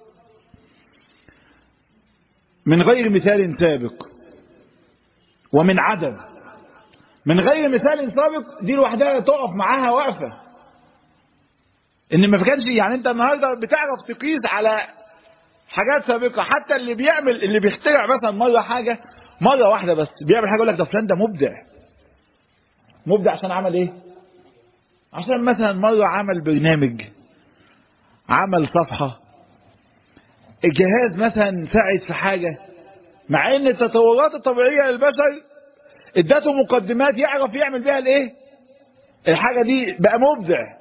من غير مثال سابق ومن عدم من غير مثال سابق دي لوحدها تقف معاها واقفة ان ما كانش يعني انت النهارده بتعرف تقيس على حاجات سابقة حتى اللي بيعمل اللي بيخترع مثلا مرة حاجة مرة واحدة بس بيعمل حاجة يقول لك ده فلان ده مبدع مبدع عشان عمل ايه عشان مثلا مرة عمل برنامج عمل صفحة الجهاز مثلا ساعد في حاجة مع ان التطورات الطبيعية للبشر ادته مقدمات يعرف يعمل بيها الايه الحاجة دي بقى مبدع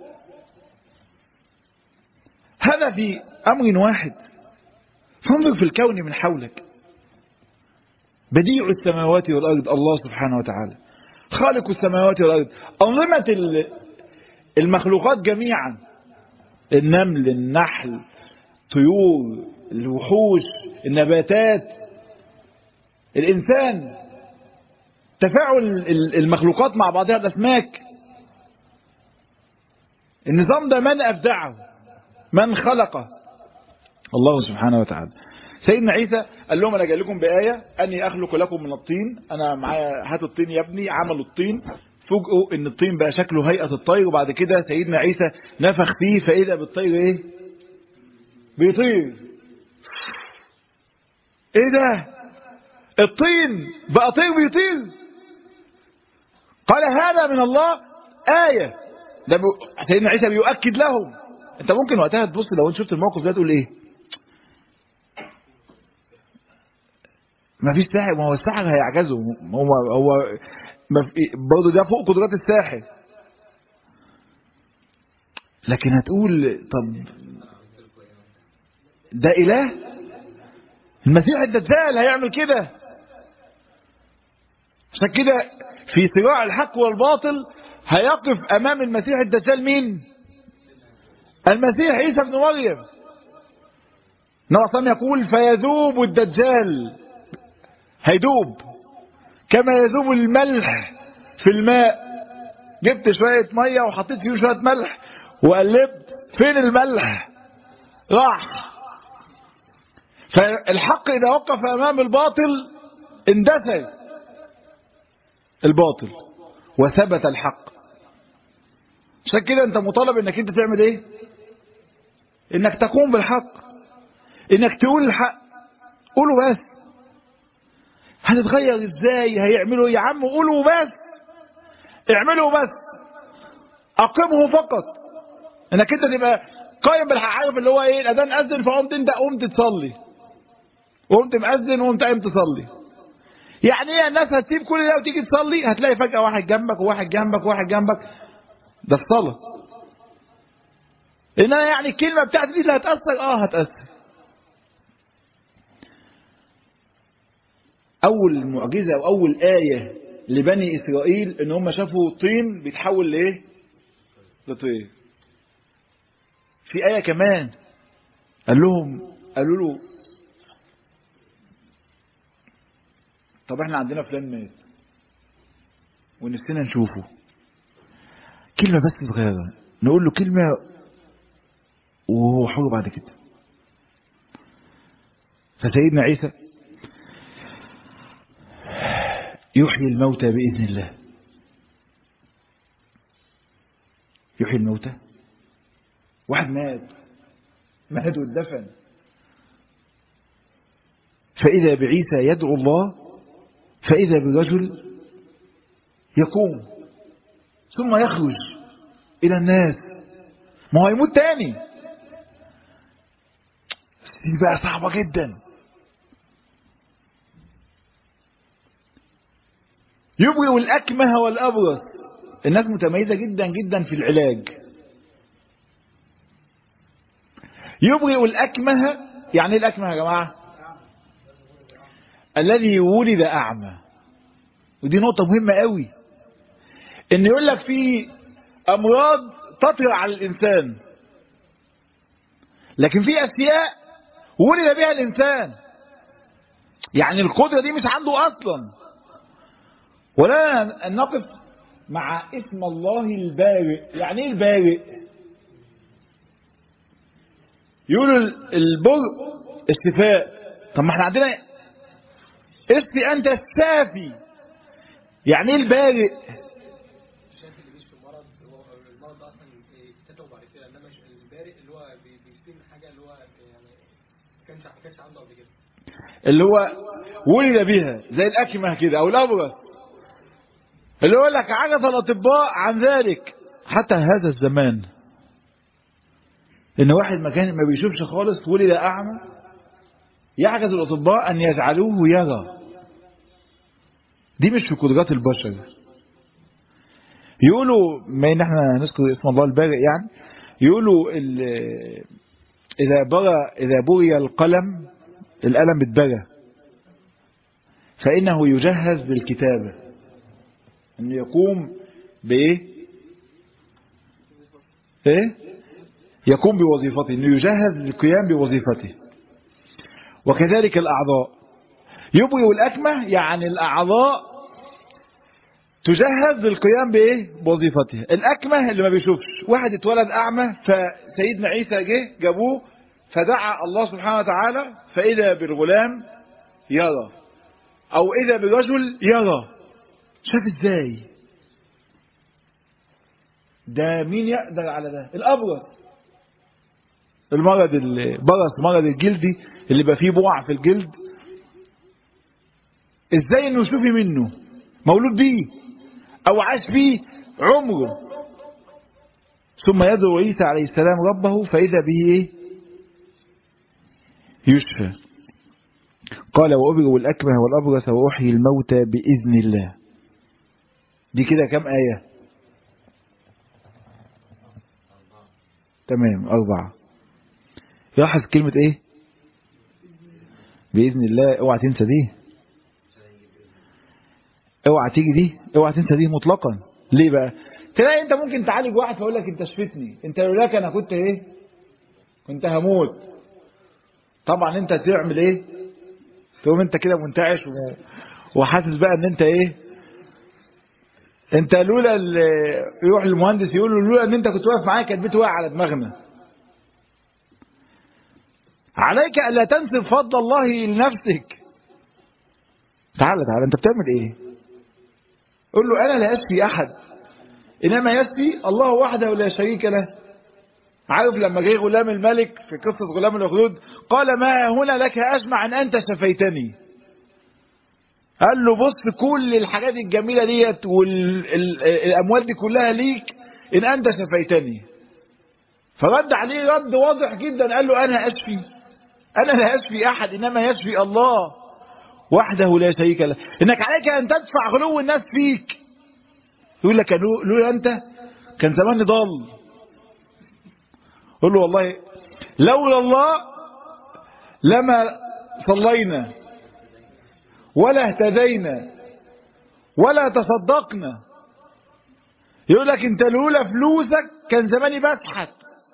هذا في امر واحد فانظر في الكون من حولك بديع السماوات والارض الله سبحانه وتعالى خالق السماوات والارض انظمه المخلوقات جميعا النمل النحل طيور الوحوش النباتات الإنسان تفاعل المخلوقات مع بعضها الأسماك النظام ده من أبدعه من خلقه الله سبحانه وتعالى سيدنا عيسى قال لهم انا جاي لكم بايه اني اخلق لكم من الطين انا معايا هات الطين يا ابني عملوا الطين فوجئوا ان الطين بقى شكله هيئه الطير وبعد كده سيدنا عيسى نفخ فيه فاذا بالطير ايه بيطير ايه ده الطين بقى طير بيطير قال هذا من الله آية ده بي... سيدنا عيسى بيؤكد لهم انت ممكن وقتها تبص لو انت شفت الموقف ده تقول ايه ما فيش ساحر ما هو الساحر هيعجزه هو هو برضه ده فوق قدرات الساحر لكن هتقول طب ده اله المسيح الدجال هيعمل كده عشان كده في صراع الحق والباطل هيقف امام المسيح الدجال مين المسيح عيسى ابن مريم نعم يقول فيذوب الدجال هيدوب كما يذوب الملح في الماء جبت شوية مية وحطيت فيه شوية ملح وقلبت فين الملح راح فالحق إذا وقف أمام الباطل اندثر الباطل وثبت الحق عشان كده انت مطالب انك انت تعمل ايه انك تقوم بالحق انك تقول الحق قوله بس هنتغير ازاي هيعملوا يا عم قولوا بس اعملوا بس اقمه فقط انك انت تبقى قايم بالحق عارف اللي هو ايه الاذان اذن فقمت انت قمت تصلي وقمت مأذن وقمت قايم تصلي يعني ايه الناس هتسيب كل ده وتيجي تصلي هتلاقي فجأة واحد جنبك وواحد جنبك وواحد جنبك ده الصلاة انما يعني الكلمة بتاعتي دي اللي هتأثر اه هتأثر أول معجزة أو أول آية لبني إسرائيل إن هم شافوا طين بيتحول لإيه؟ لطير. في آية كمان قال لهم قالوا له طب احنا عندنا فلان مات ونفسنا نشوفه كلمة بس صغيرة نقول له كلمة وهو حر بعد كده فسيدنا عيسى يحيي الموتى بإذن الله يحيي الموتى واحد مات مات واتدفن فإذا بعيسى يدعو الله فإذا برجل يقوم ثم يخرج إلى الناس ما هو يموت تاني دي بقى صعبة جدا يبرئ الأكمه والأبرص الناس متميزة جدا جدا في العلاج يبرئ الأكمه يعني ايه الأكمه يا جماعة الذي ولد أعمى ودي نقطة مهمة قوي ان يقول لك في أمراض تطرأ على الإنسان لكن في أشياء ولد بها الإنسان يعني القدرة دي مش عنده أصلا ولا نقف مع اسم الله البارئ يعني ايه البارئ يقولوا البرء الشفاء طب ما احنا عندنا اسمي انت الشافي يعني ايه البارئ الشاف اللي بيشفي المرض هو المرض ده اصلا اكتسبه بعد كده انما البارئ اللي هو بي- بيشفي من حاجه اللي هو يعني ما كانش ما كانش عنده قبل كده اللي هو ولد بها زي الأكمه كده أو الأبرص اللي يقول لك عجز الأطباء عن ذلك حتى هذا الزمان إن واحد ما كان ما بيشوفش خالص ولد أعمى يعجز الأطباء أن يجعلوه يرى دي مش في قدرات البشر يقولوا ما إن احنا نذكر اسم الله البارئ يعني يقولوا ال- إذا برى إذا بري القلم القلم اتبرى فإنه يجهز بالكتابة أنه يقوم بإيه؟ إيه؟ يقوم بوظيفته أنه يجهز للقيام بوظيفته وكذلك الأعضاء يبرئ الأكمة يعني الأعضاء تجهز للقيام بإيه؟ بوظيفته الأكمة اللي ما بيشوفش واحد اتولد أعمى فسيدنا عيسى جه جابوه فدعا الله سبحانه وتعالى فإذا بالغلام يرى أو إذا برجل يرى شاف إزاي ده مين يقدر على ده الأبرص المرض البرص مرض الجلدي اللي بقى فيه بقع في الجلد ازاي انه يشوفي منه مولود بيه او عاش فيه عمره ثم يدعو عيسى عليه السلام ربه فإذا به إيه؟ يشفى قال وأبرئ الأكمه والأبرص وأحيي الموتى بإذن الله دي كده كم آية تمام أربعة يلاحظ كلمة إيه بإذن الله اوعى تنسى دي اوعى تيجي دي اوعى تنسى دي مطلقا ليه بقى تلاقي انت ممكن تعالج واحد فيقول لك انت شفتني انت لولاك انا كنت ايه كنت هموت طبعا انت تعمل ايه تقوم انت كده منتعش و- وحاسس بقى ان انت ايه انت لولا ال- يروح المهندس يقول له لولا ان انت كنت واقف معايا كانت بيتي واقع على دماغنا عليك الا تنسب فضل الله لنفسك تعالى تعالى انت بتعمل ايه قول له انا لا اشفي احد انما يشفي الله وحده لا شريك له عارف لما جه غلام الملك في قصة غلام الأخدود قال ما هنا لك أجمع أن أنت شفيتني قال له بص كل الحاجات الجميلة ديت والأموال دي كلها ليك إن أنت شفيتني فرد عليه رد واضح جدا قال له أنا أشفي أنا لا أشفي أحد إنما يشفي الله وحده لا شريك له إنك عليك أن تدفع غلو الناس فيك يقول لك لو- لولا أنت كان زماني ضال قل له والله لولا الله لما صلينا ولا اهتدينا ولا تصدقنا يقول لك انت لولا فلوسك كان زماني بسحت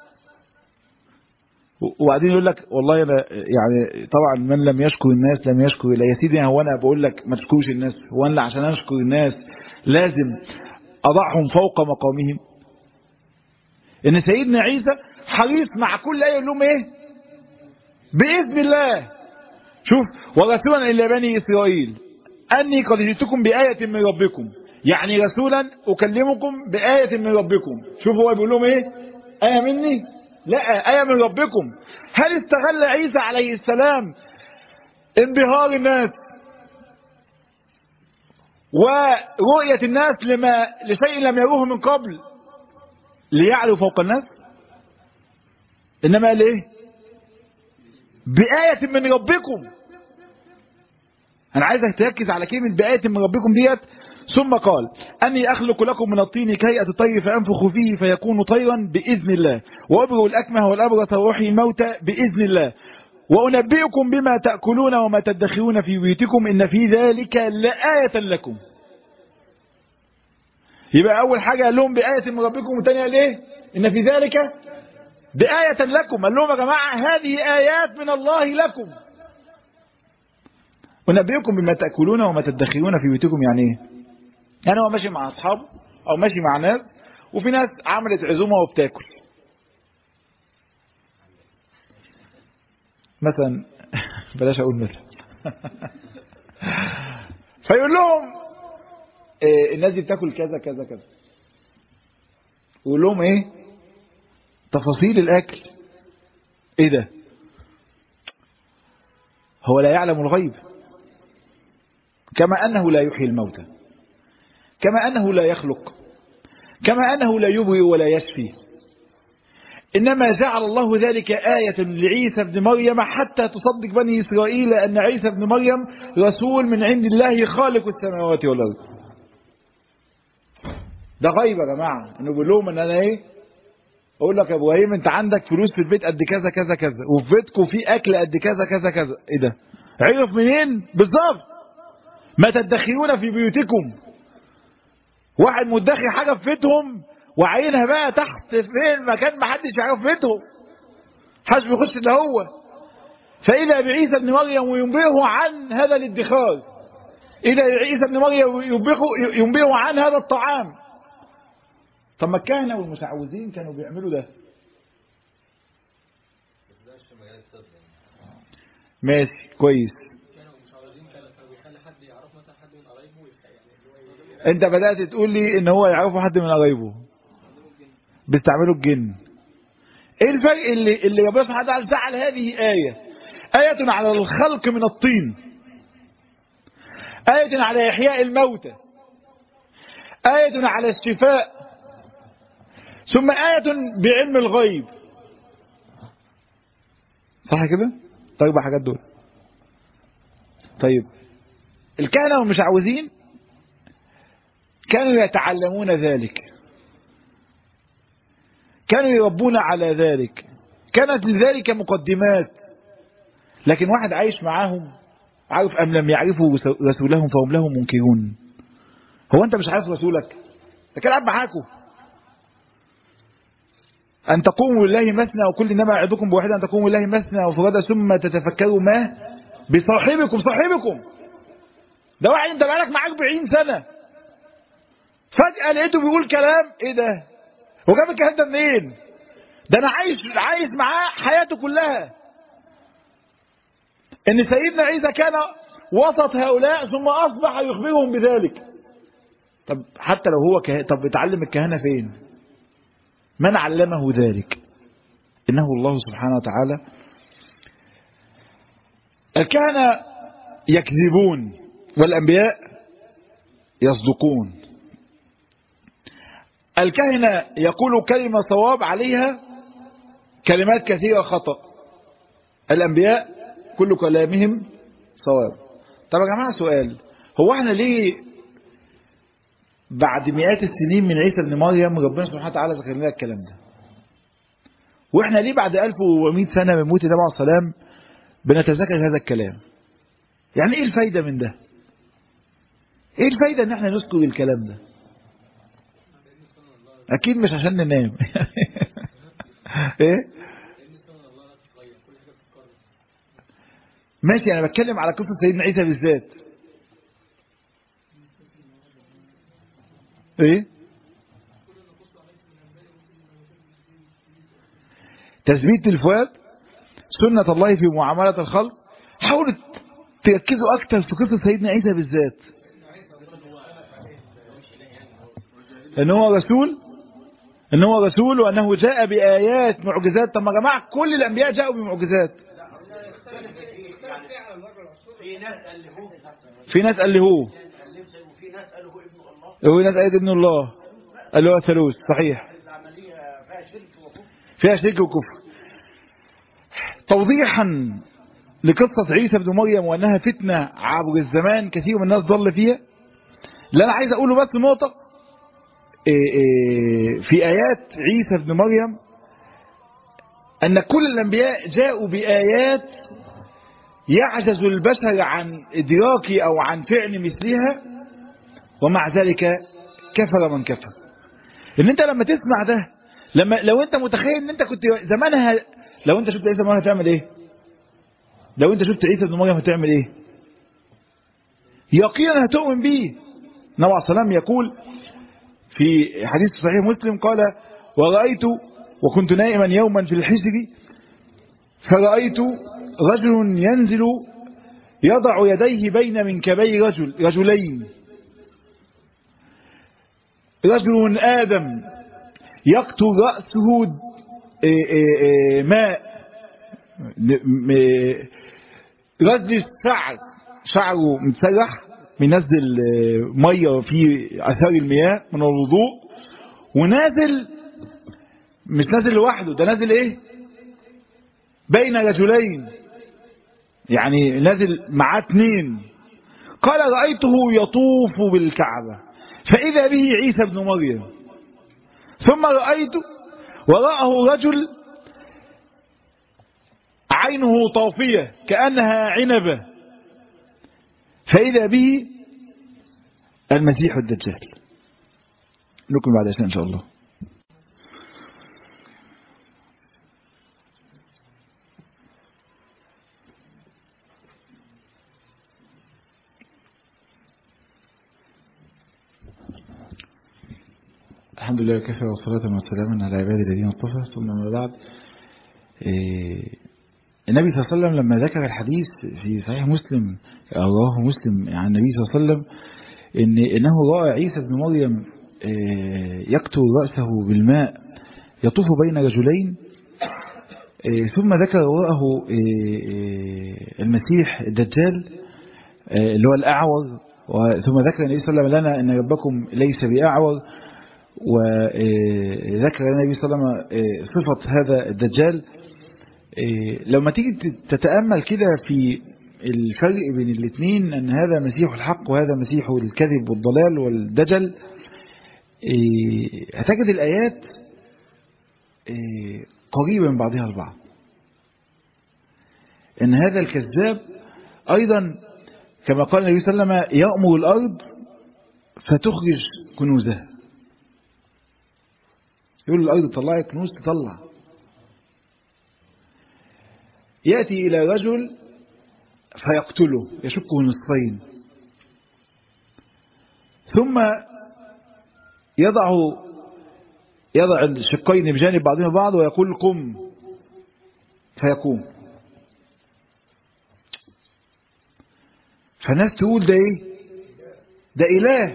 وبعدين يقول لك والله انا يعني طبعا من لم يشكر الناس لم يشكر الله يا سيدي هو انا بقول لك ما تشكرش الناس هو انا عشان اشكر الناس لازم اضعهم فوق مقامهم ان سيدنا عيسى حريص مع كل ايه يقول لهم ايه باذن الله شوف ورسولا الى بني اسرائيل اني قد جئتكم بايه من ربكم يعني رسولا اكلمكم بايه من ربكم شوف هو بيقول لهم ايه ايه مني لا ايه من ربكم هل استغل عيسى عليه السلام انبهار الناس ورؤيه الناس لما لشيء لم يروه من قبل ليعلوا فوق الناس انما قال ايه بآية من ربكم انا عايزك تركز على كلمة بآية من ربكم ديت ثم قال أني أخلق لكم من الطين كهيئة الطير فأنفخ فيه فيكون طيرا بإذن الله وأبرئ الأكمه والأبرص وأحيي الموتى بإذن الله وأنبئكم بما تأكلون وما تدخرون في بيوتكم إن في ذلك لآية لكم يبقى أول حاجة قال لهم بآية من ربكم والثانية قال إيه إن في ذلك بآية لكم قال لهم يا جماعة هذه آيات من الله لكم ونبئكم بما تأكلون وما تدخرون في بيوتكم يعني ايه يعني هو ماشي مع أصحابه أو ماشي مع ناس وفي ناس عملت عزومة وبتاكل مثلا بلاش أقول مثلا فيقول لهم إيه الناس دي بتاكل كذا كذا كذا ويقول لهم ايه تفاصيل الأكل ايه ده هو لا يعلم الغيب كما أنه لا يحيي الموتى كما أنه لا يخلق كما أنه لا يبرئ ولا يشفي إنما جعل الله ذلك آية لعيسى بن مريم حتى تصدق بني إسرائيل أن عيسى بن مريم رسول من عند الله خالق السماوات والأرض ده غيب يا جماعة إنه بيقول لهم إن أنا إيه أقول لك يا إبراهيم أنت عندك فلوس في البيت قد كذا كذا كذا وفي بيتكم في أكل قد كذا كذا كذا إيه ده عرف منين بالظبط ما تدخرون في بيوتكم واحد مدخر حاجة في بيتهم وعينها بقى تحت فين مكان ما حدش يعرف بيتهم حدش بيخش الا هو فإذا بعيسى ابن مريم وينبئه عن هذا الادخار إذا عيسى ابن مريم ينبئه, ينبئه عن هذا الطعام طب ما الكهنة والمشعوذين كانوا بيعملوا ده ماشي كويس كانوا مش عاوزين كانوا كانوا بيخلي حد يعرف مثلا حد من قرايبه ويخ- يعني اللي هو ايه انت بدأت تقول لي ان هو يعرفوا حد من قرايبه بيستعملوا الجن ايه الفرق اللي اللي ربنا سبحانه وتعالى جعل هذه آية آية على الخلق من الطين آية على إحياء الموتى آية على الشفاء ثم آية بعلم الغيب صح كده؟ طيب حاجات دول طيب الكهنة والمشعوذين كانوا يتعلمون ذلك كانوا يربون على ذلك كانت لذلك مقدمات لكن واحد عايش معاهم عارف أم لم يعرفوا رسولهم فهم له منكرون هو أنت مش عارف رسولك ده كان قاعد معاكم أن تقوموا لله مثنى وكل إنما أعدكم بواحدة أن تقوموا لله مثنى وفرادى ثم تتفكروا ما بصاحبكم صاحبكم ده واحد أنت بقالك معاك 40 سنة فجأة لقيته بيقول كلام إيه ده هو جاب الكلام ده منين ده أنا عايش عايش معاه حياته كلها إن سيدنا عيسى كان وسط هؤلاء ثم أصبح يخبرهم بذلك طب حتى لو هو كه... طب اتعلم الكهنة فين من علمه ذلك إنه الله سبحانه وتعالى الكهنة يكذبون والأنبياء يصدقون الكهنة يقول كلمة صواب عليها كلمات كثيرة خطأ الأنبياء كل كلامهم صواب طب يا جماعة سؤال هو احنا ليه بعد مئات السنين من عيسى ابن مريم ربنا سبحانه وتعالى ذكر لنا الكلام ده واحنا ليه بعد 1400 سنة من موت النبي عليه السلام بنتذكر هذا الكلام يعني ايه الفايدة من ده ايه الفايدة ان احنا نذكر الكلام ده اكيد مش عشان ننام ايه لان سبحان الله لا تتغير كل حاجه بتتكرر ماشي انا بتكلم على قصة سيدنا عيسى بالذات ايه تثبيت الفؤاد سنة الله في معاملة الخلق حاولوا تركزوا اكتر في قصة سيدنا عيسى بالذات ان هو رسول ان هو رسول وانه جاء بايات معجزات طب ما يا جماعه كل الانبياء جاءوا بمعجزات في ناس ألفوه في ناس قال لي هو وفي ناس قالوا هو ابن الله وفي ناس قالت ابن الله قال له هو ثالوث صحيح العملية فيها شرك وكفر فيها شرك وكفر توضيحا لقصة عيسى بن مريم وأنها فتنة عبر الزمان كثير من الناس ضل فيها اللي انا عايز اقوله بس نقطه إيه إيه في ايات عيسى ابن مريم ان كل الانبياء جاءوا بايات يعجز البشر عن ادراك او عن فعل مثلها ومع ذلك كفر من كفر ان انت لما تسمع ده لما لو انت متخيل ان انت كنت زمانها لو انت شفت عيسى ابن مريم هتعمل ايه لو انت شفت عيسى ابن مريم هتعمل ايه يقينا هتؤمن به النبي عليه السلام يقول في حديث صحيح مسلم قال ورأيت وكنت نائما يوما في الحجر فرأيت رجل ينزل يضع يديه بين منكبي رجل رجلين رجل آدم يقتل رأسه ماء غزل الشعر شعره متسرح بينزل ميه في اثار المياه من الوضوء ونازل مش نازل لوحده ده نازل ايه بين رجلين يعني نازل معاه اتنين قال رأيته يطوف بالكعبة فإذا به عيسى بن مريم ثم رأيت وراءه رجل عينه طافية كأنها عنبة فإذا به المسيح الدجال نكمل بعد عشان إن شاء الله الحمد لله وكفى والصلاة والسلام على عباد الذين اصطفى ثم ما بعد إيه النبي صلى الله عليه وسلم لما ذكر الحديث في صحيح مسلم أو رواه مسلم عن النبي صلى الله عليه وسلم إن إنه رأى عيسى بن مريم يقتل رأسه بالماء يطوف بين رجلين ثم ذكر وراءه المسيح الدجال اللي هو الأعور ثم ذكر النبي صلى الله عليه وسلم لنا أن ربكم ليس بأعور وذكر النبي صلى الله عليه وسلم صفة هذا الدجال لما تيجي تتأمل كده في الفرق بين الاثنين أن هذا مسيح الحق وهذا مسيح الكذب والضلال والدجل هتجد الآيات قريبة من بعضها البعض أن هذا الكذاب أيضا كما قال النبي صلى الله عليه وسلم يأمر الأرض فتخرج كنوزها يقول الأرض طلعي كنوز تطلع يأتي إلى رجل فيقتله يشكه نصفين ثم يضع يضع الشقين بجانب بعضهما بعض ويقول قم فيقوم فالناس تقول ده ايه ده إله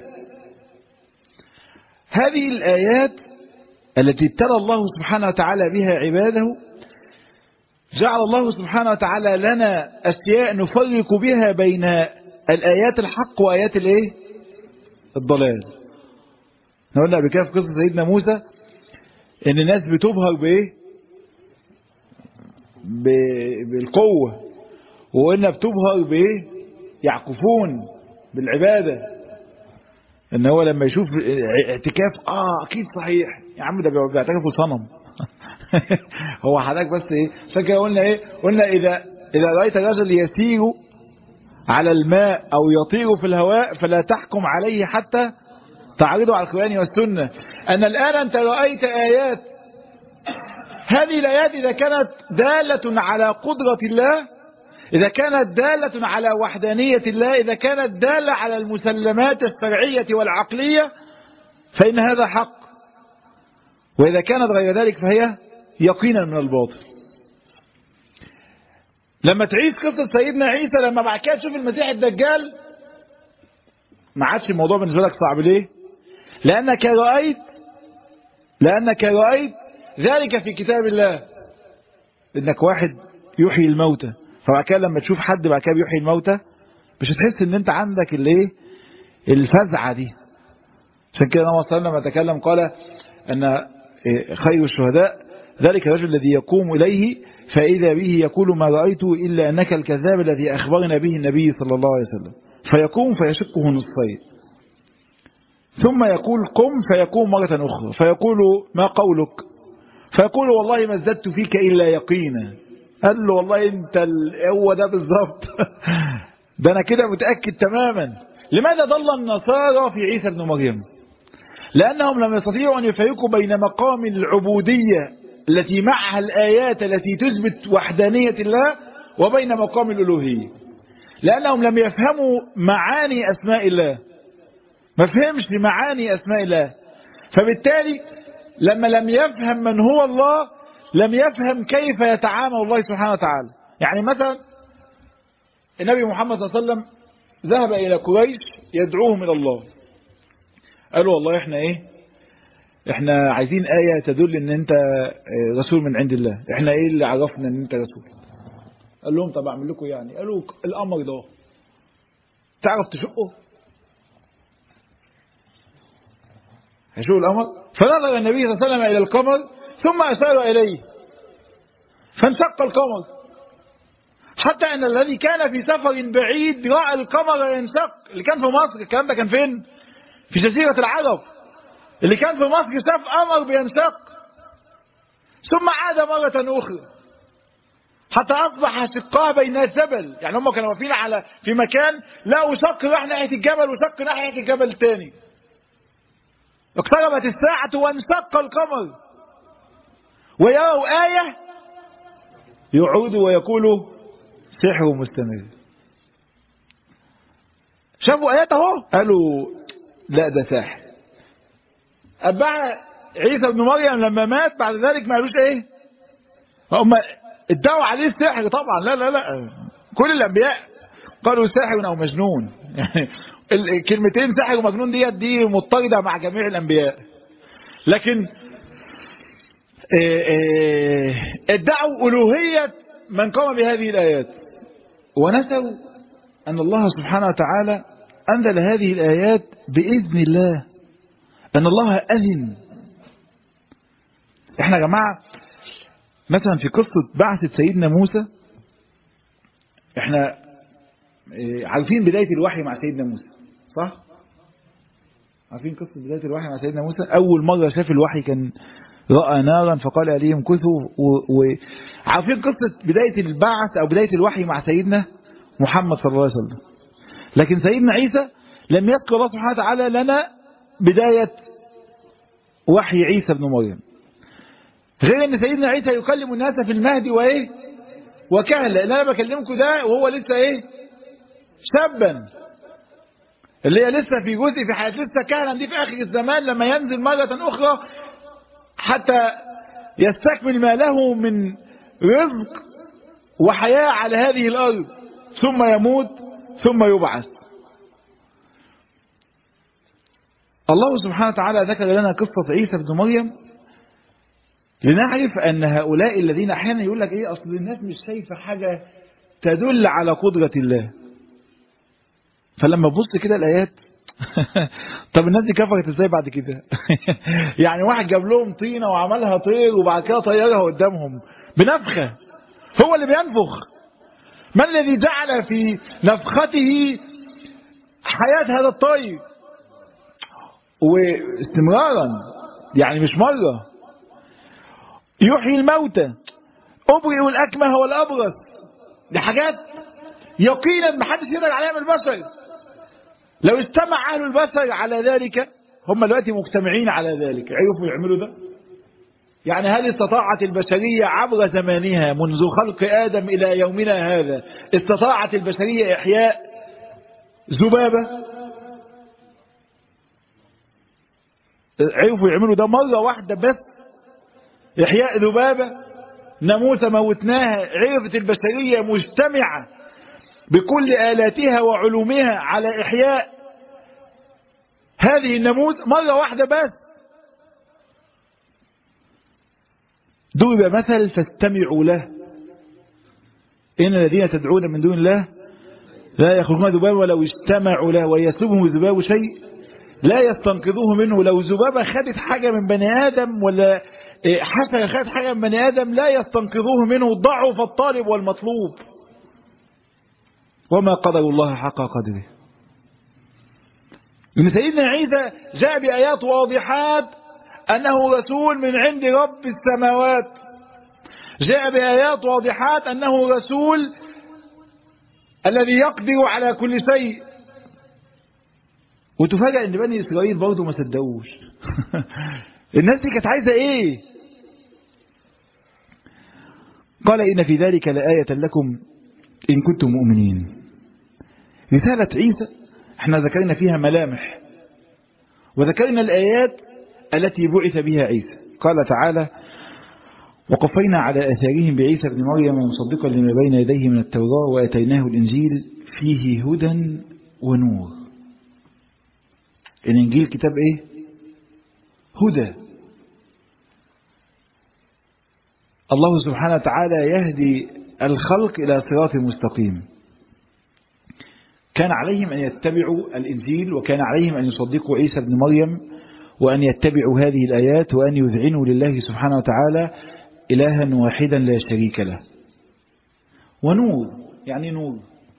هذه الآيات التي ابتلى الله سبحانه وتعالى بها عباده جعل الله سبحانه وتعالى لنا أشياء نفرق بها بين الآيات الحق وآيات الايه الضلال قلنا قبل كده في قصة سيدنا موسى ان الناس بتبهر بايه بالقوة وقلنا بتبهر بايه يعكفون بالعبادة ان هو لما يشوف اعتكاف اه اكيد صحيح يا عم ده بيعتكفوا صنم هو حضرتك بس ايه عشان كده قلنا ايه قلنا اذا اذا رايت رجل يسير على الماء او يطير في الهواء فلا تحكم عليه حتى تعرضه على القران والسنه ان الان انت رايت ايات هذه الايات اذا كانت داله على قدره الله إذا كانت دالة على وحدانية الله إذا كانت دالة على المسلمات الشرعية والعقلية فإن هذا حق وإذا كانت غير ذلك فهي يقينا من الباطل لما تعيش قصة سيدنا عيسى لما بعد كده تشوف المسيح الدجال ما عادش الموضوع بالنسبة لك صعب ليه لأنك رأيت لأنك رأيت ذلك في كتاب الله إنك واحد يحيي الموتى فبعد كده لما تشوف حد بعد كده بيحيي الموتى مش هتحس ان انت عندك الايه الفزعه دي عشان كده النبي صلى الله عليه وسلم تكلم قال ان خير الشهداء ذلك الرجل الذي يقوم اليه فاذا به يقول ما رايت الا انك الكذاب الذي اخبرنا به النبي صلى الله عليه وسلم فيقوم فيشقه نصفين ثم يقول قم فيقوم مرة أخرى فيقول ما قولك فيقول والله ما ازددت فيك إلا يقينا قال له والله انت ال- هو ده بالظبط ده انا كده متأكد تماما لماذا ضل النصارى في عيسى ابن مريم لأنهم لم يستطيعوا أن يفرقوا بين مقام العبودية التي معها الآيات التي تثبت وحدانية الله وبين مقام الألوهية لأنهم لم يفهموا معاني أسماء الله ما فهمش معاني أسماء الله فبالتالي لما لم يفهم من هو الله لم يفهم كيف يتعامل الله سبحانه وتعالى يعني مثلا النبي محمد صلى الله عليه وسلم ذهب إلى قريش يدعوهم إلى الله قالوا والله احنا ايه احنا عايزين آية تدل ان انت اه، رسول من عند الله احنا ايه اللي عرفنا ان انت رسول قال لهم طب اعمل لكم يعني قالوا الامر ده اهو. تعرف تشقه هيشوف القمر فنظر النبي صلى الله عليه وسلم الى القمر ثم اشار اليه فانشق القمر حتى ان الذي كان في سفر بعيد راى القمر ينشق اللي كان في مصر الكلام ده كان فين في جزيرة العرب اللي كان في مصر شاف قمر بينشق ثم عاد مرة أخرى حتى أصبح شقاه بين الجبل يعني هم كانوا واقفين على في مكان لقوا شق راح ناحية الجبل وشق ناحية الجبل الثاني اقتربت الساعة وانشق القمر ويروا آية يعودوا ويقولوا سحر مستمر شافوا آيات اهو قالوا لا ده ساحر أتباع عيسى ابن مريم لما مات بعد ذلك ما قالوش ايه هم ادعوا عليه السحر طبعا لا لا لا كل الانبياء قالوا ساحر او مجنون يعني الكلمتين ساحر ومجنون ديت دي مضطردة مع جميع الانبياء لكن إيه إيه ادعوا الوهية من قام بهذه الايات ونسوا ان الله سبحانه وتعالى أنزل هذه الآيات بإذن الله أن الله أذن إحنا يا جماعة مثلا في قصة بعثة سيدنا موسى إحنا إيه، عارفين بداية الوحي مع سيدنا موسى صح؟ عارفين قصة بداية الوحي مع سيدنا موسى أول مرة شاف الوحي كان رأى نارا فقال عليهم كثوا وعارفين قصة بداية البعث أو بداية الوحي مع سيدنا محمد صلى الله عليه وسلم لكن سيدنا عيسى لم يذكر الله سبحانه وتعالى لنا بداية وحي عيسى بن مريم غير ان سيدنا عيسى يكلم الناس في المهد وايه وكهلا اللي انا بكلمكم ده وهو لسه ايه شابا اللي هي لسه في جزء في حياة لسه كهلا دي في اخر الزمان لما ينزل مرة اخرى حتى يستكمل ما له من رزق وحياة على هذه الارض ثم يموت ثم يبعث الله سبحانه وتعالى ذكر لنا قصة عيسى بن مريم لنعرف أن هؤلاء الذين أحيانا يقول لك إيه أصل الناس مش شايفة حاجة تدل على قدرة الله فلما تبص كده الآيات طب الناس دي كفرت ازاي بعد كده يعني واحد جاب لهم طينة وعملها طير وبعد كده طيرها قدامهم بنفخة هو اللي بينفخ من الذي جعل في نفخته حياة هذا الطير واستمرارا يعني مش مرة يحيي الموتى أبرئ الأكمه والأبرص دي حاجات يقينا محدش يقدر عليها من البشر لو اجتمع أهل البشر على ذلك هم دلوقتي مجتمعين على ذلك عرفوا يعملوا ده يعني هل استطاعت البشرية عبر زمانها منذ خلق آدم إلى يومنا هذا استطاعت البشرية إحياء ذبابة عرفوا يعملوا ده مرة واحدة بس إحياء ذبابة ناموسة موتناها عرفت البشرية مجتمعة بكل آلاتها وعلومها على إحياء هذه الناموس مرة واحدة بس ضرب مثل فاستمعوا له إن الذين تدعون من دون الله لا يخرجون ذبابا ولو اجتمعوا له ويسلبهم الذباب شيء لا يستنقذوه منه لو ذبابة خدت حاجة من بني آدم ولا حشرة خدت حاجة من بني آدم لا يستنقذوه منه ضعف الطالب والمطلوب وما قدر الله حق قدره إن سيدنا عيسى جاء بآيات واضحات أنه رسول من عند رب السماوات جاء بآيات واضحات أنه رسول الذي يقدر على كل شيء وتفاجأ ان بني اسرائيل برضه ما صدقوش الناس دي كانت عايزه ايه قال ان في ذلك لآية لكم ان كنتم مؤمنين رسالة عيسى احنا ذكرنا فيها ملامح وذكرنا الآيات التي بعث بها عيسى قال تعالى وقفينا على آثارهم بعيسى بن مريم مصدقا لما بين يديه من التوراة وآتيناه الإنجيل فيه هدى ونور الإنجيل كتاب إيه هدى الله سبحانه وتعالى يهدي الخلق إلى صراط مستقيم كان عليهم أن يتبعوا الإنجيل وكان عليهم أن يصدقوا عيسى بن مريم وأن يتبعوا هذه الآيات وأن يذعنوا لله سبحانه وتعالى إلها واحدا لا شريك له ونور يعني نور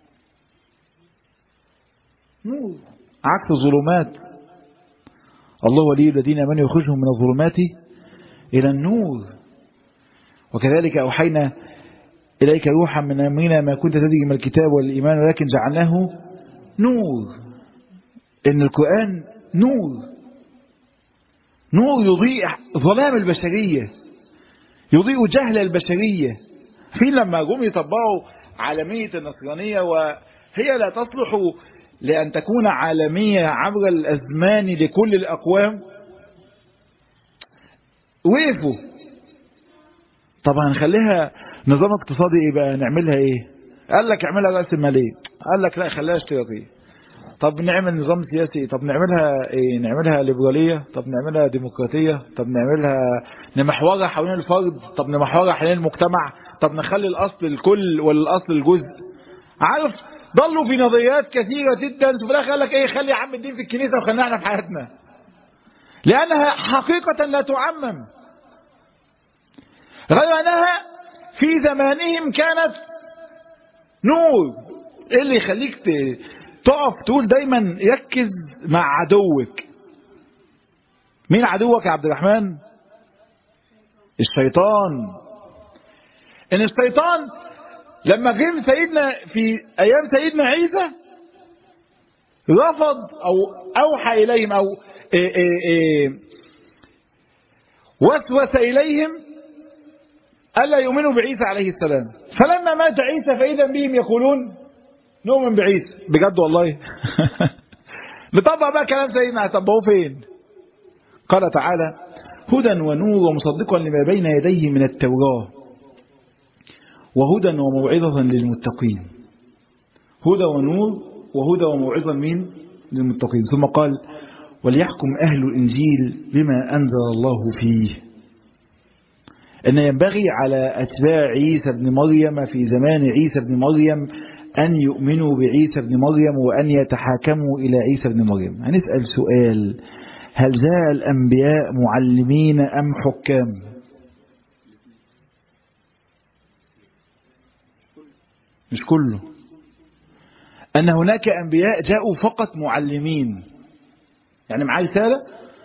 نور عكس الظلمات الله ولي الذين امنوا يخرجهم من الظلمات إلى النور وكذلك أوحينا إليك روحا من أمرنا ما كنت تدري من الكتاب والإيمان ولكن جعلناه نور إن القرآن نور نور يضيء ظلام البشرية يضيء جهل البشرية في لما جم يطبقوا عالمية النصرانية وهي لا تصلح لأن تكون عالمية عبر الأزمان لكل الأقوام وقفوا طبعا نخليها نظام اقتصادي ايه بقى نعملها ايه قال لك اعملها رأس مالية قال لك لا خليها اشتراكية طب نعمل نظام سياسي طب نعملها ايه نعملها ليبرالية طب نعملها ديمقراطية طب نعملها نمحورها حوالين الفرد طب نمحورها حوالين المجتمع طب نخلي الاصل الكل والاصل الجزء عارف ضلوا في نظريات كثيرة جدا وفي الاخر قال لك ايه خلي يا عم الدين في الكنيسة وخلينا احنا في حياتنا لانها حقيقة لا تعمم غير انها في زمانهم كانت نور ايه اللي يخليك تقف تقول دايما ركز مع عدوك مين عدوك يا عبد الرحمن الشيطان ان الشيطان لما جه سيدنا في ايام سيدنا عيسى رفض او اوحى اليهم او إيه إيه إيه وسوس اليهم الا يؤمنوا بعيسى عليه السلام فلما مات عيسى فاذا بهم يقولون نؤمن بعيسى بجد والله نطبق بقى كلام سيدنا هطبقوه فين قال تعالى هدى ونور ومصدقا لما بين يديه من التوراة وهدى وموعظة للمتقين هدى ونور وهدى وموعظة مين للمتقين ثم قال وليحكم أهل الإنجيل بما أنزل الله فيه أن ينبغي على أتباع عيسى بن مريم في زمان عيسى بن مريم أن يؤمنوا بعيسى بن مريم وأن يتحاكموا إلى عيسى بن مريم هنسأل سؤال هل جاء الأنبياء معلمين أم حكام مش كله أن هناك أنبياء جاءوا فقط معلمين يعني معاه رسالة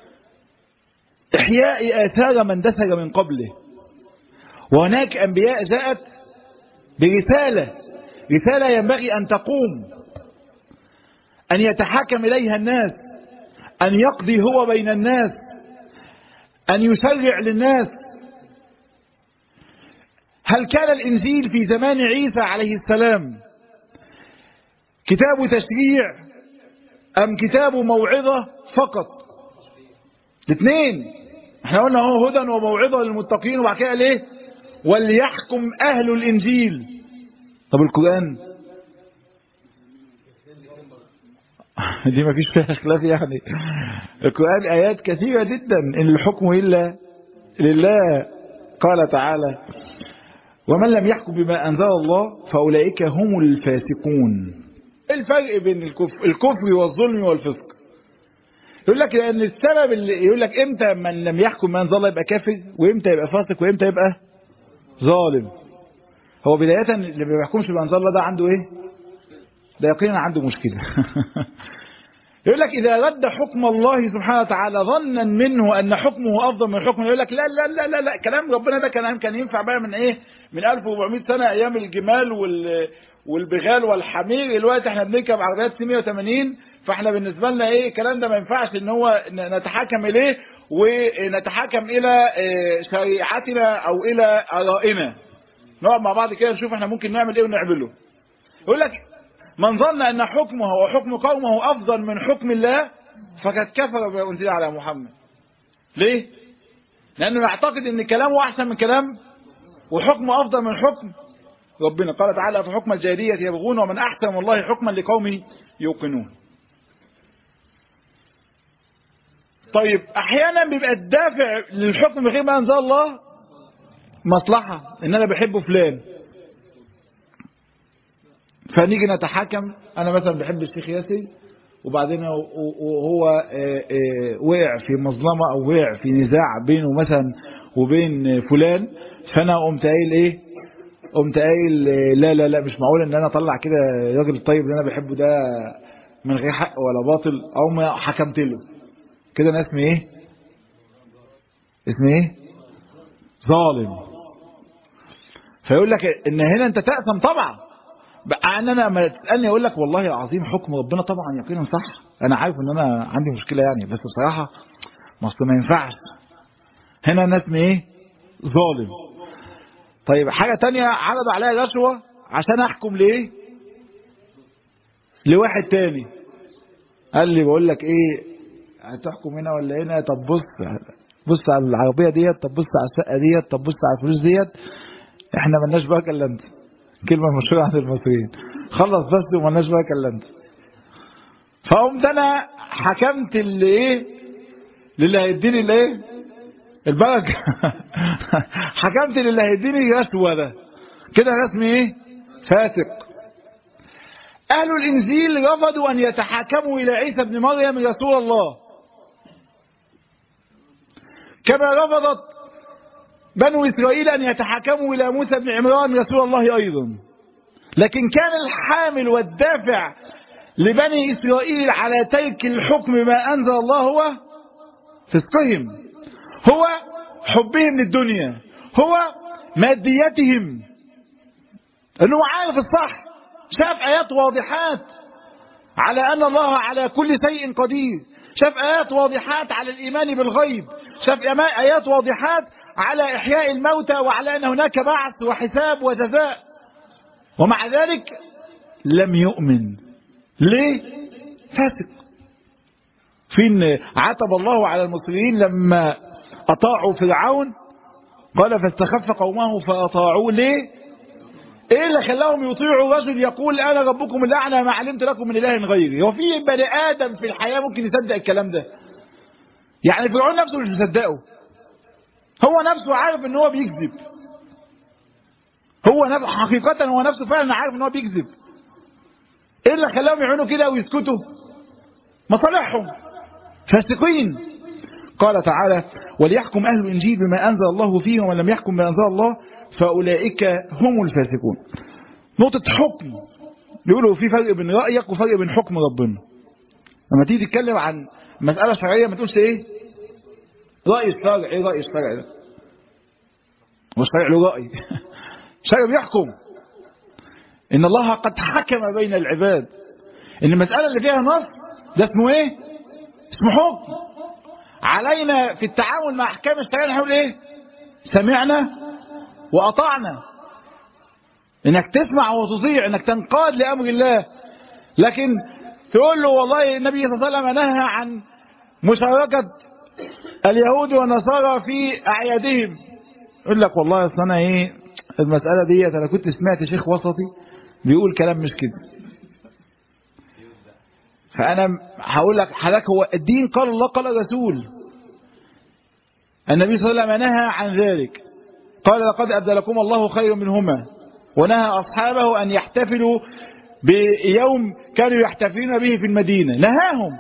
إحياء آثار من دثر من قبله وهناك أنبياء جاءت برسالة رسالة ينبغي أن تقوم أن يتحكم إليها الناس أن يقضي هو بين الناس أن يشرع للناس هل كان الإنجيل في زمان عيسى عليه السلام كتاب تشريع أم كتاب موعظة فقط الاثنين احنا قلنا هو هدى وموعظة للمتقين وبعد كده ليه وليحكم أهل الإنجيل طب القرآن دي ما فيش فيها خلاف يعني القرآن آيات كثيرة جدا إن الحكم إلا لله قال تعالى ومن لم يحكم بما أنزل الله فأولئك هم الفاسقون الفرق بين الكفر, الكفر والظلم والفسق يقول لك لأن السبب اللي يقول لك إمتى من لم يحكم ما أنزل الله يبقى كافر وإمتى يبقى فاسق وإمتى يبقى ظالم هو بداية اللي ما بيحكمش بأنزل الله ده عنده إيه ده يقينا عنده مشكلة يقول لك إذا رد حكم الله سبحانه وتعالى ظنا منه أن حكمه أفضل من حكمه يقول لك لا لا لا لا, لا كلام ربنا ده كلام كان ينفع بقى من إيه من 1400 سنة أيام الجمال وال والبغال والحمير دلوقتي احنا بنركب عربيات سي 180 فاحنا بالنسبة لنا ايه الكلام ده ما ينفعش ان هو نتحكم اليه ونتحكم الى شريعتنا او الى ارائنا نقعد مع بعض كده نشوف احنا ممكن نعمل ايه ونعمله يقول لك من ظن أن حكمه وحكم قومه أفضل من حكم الله فقد كفر بما أنزل على محمد ليه؟ لأنه يعتقد أن كلامه أحسن من كلام وحكمه أفضل من حكم ربنا قال تعالى في حكم الجاهلية يبغون ومن أحسن من الله حكما لقوم يوقنون طيب أحيانا بيبقى الدافع للحكم بغير ما أنزل الله مصلحة إن أنا بحب فلان فنيجي نتحاكم انا مثلا بحب الشيخ ياسر وبعدين وهو وقع في مظلمه او وقع في نزاع بينه مثلا وبين فلان فانا قمت قايل ايه قمت قايل لا لا لا مش معقول ان انا اطلع كده الراجل الطيب اللي انا بحبه ده من غير حق ولا باطل او ما حكمت له كده انا اسمي ايه اسمي ايه ظالم فيقول لك ان هنا انت تأثم طبعا بقى ان انا لما تسالني اقول لك والله العظيم حكم ربنا طبعا يقينا صح انا عارف ان انا عندي مشكله يعني بس بصراحه ما اصل ما ينفعش هنا الناس ايه ظالم طيب حاجه تانية عرض عليا رشوه عشان احكم ليه لواحد تاني قال لي بقول لك ايه هتحكم هنا ولا هنا طب بص بص على العربيه ديت طب بص على الشقه ديت طب بص على الفلوس ديت احنا ملناش بقى الا انت كلمة مشهورة عند المصريين خلص بس ومالناش بقى كلمت فقمت انا حكمت اللي ايه للي هيديني الايه البركة حكمت للي هيديني رشوة ده كده رسمي ايه فاسق اهل الانجيل رفضوا ان يتحاكموا الى عيسى ابن مريم رسول الله كما رفضت بنو إسرائيل أن يتحكموا إلى موسى بن عمران رسول الله أيضا لكن كان الحامل والدافع لبني إسرائيل على ترك الحكم ما أنزل الله هو فسقهم هو حبهم للدنيا هو ماديتهم أنه عارف الصح شاف آيات واضحات على أن الله على كل شيء قدير شاف آيات واضحات على الإيمان بالغيب شاف آيات واضحات على إحياء الموتى وعلى أن هناك بعث وحساب وجزاء ومع ذلك لم يؤمن ليه فاسق فين عتب الله على المصريين لما أطاعوا فرعون قال فاستخف قومه فأطاعوه ليه ايه اللي خلاهم يطيعوا رجل يقول انا ربكم الاعلى ما علمت لكم من اله غيري هو في بني ادم في الحياه ممكن يصدق الكلام ده يعني فرعون نفسه مش مصدقه هو نفسه عارف ان هو بيكذب هو نفسه حقيقة هو نفسه فعلا عارف ان هو بيكذب ايه اللي خلاهم يعملوا كده ويسكتوا مصالحهم فاسقين قال تعالى وليحكم أهل الإنجيل بما أنزل الله فيه ومن لم يحكم بما أنزل الله فأولئك هم الفاسقون نقطة حكم يقولوا في فرق بين رأيك وفرق بين حكم ربنا لما تيجي تتكلم عن مسألة شرعية ما تقولش ايه رأي الشرع ايه رأي الشرع ده هو الشرع له رأي الشرع بيحكم إن الله قد حكم بين العباد إن المسألة اللي فيها نص ده اسمه ايه اسمه حكم علينا في التعامل مع احكام الشريعه نقول ايه سمعنا واطعنا انك تسمع وتطيع انك تنقاد لامر الله لكن تقول له والله النبي صلى الله عليه وسلم نهى عن مشاركه اليهود والنصارى في اعيادهم يقول لك والله اصل انا ايه المساله ديت انا كنت سمعت شيخ وسطي بيقول كلام مش كده فأنا هقول لك حضرتك هو الدين قال الله قال الرسول النبي صلى الله عليه وسلم نهى عن ذلك قال لقد أبدلكم الله خير منهما ونهى أصحابه أن يحتفلوا بيوم كانوا يحتفلون به في المدينة نهاهم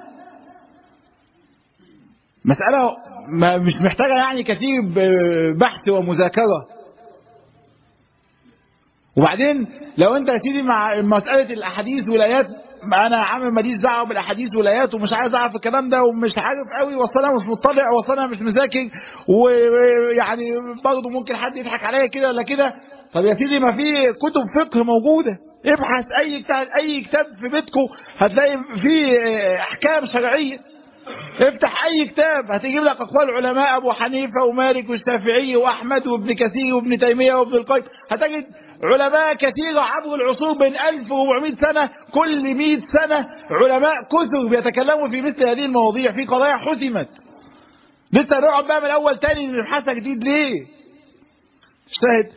مسألة ما مش محتاجة يعني كثير بحث ومذاكرة وبعدين لو انت يا سيدي مع مسألة الأحاديث والآيات ما انا عامل ماليش دعوه بالاحاديث والايات ومش عايز اعرف الكلام ده ومش عارف قوي واصل انا مش مطلع واصل انا مش مذاكر ويعني برضه ممكن حد يضحك عليا كده ولا كده طب يا سيدي ما في كتب فقه موجوده ابحث اي كتاب اي كتاب في بيتكم هتلاقي فيه احكام شرعيه افتح اي كتاب هتجيب لك اقوال علماء ابو حنيفه ومالك والشافعي واحمد وابن كثير وابن تيميه وابن القيم هتجد علماء كثيرة عبر العصور بين 1400 سنة كل 100 سنة علماء كثر بيتكلموا في مثل هذه المواضيع في قضايا حسمت لسه نقعد بقى من الاول تاني نبحثها جديد ليه؟ شاهد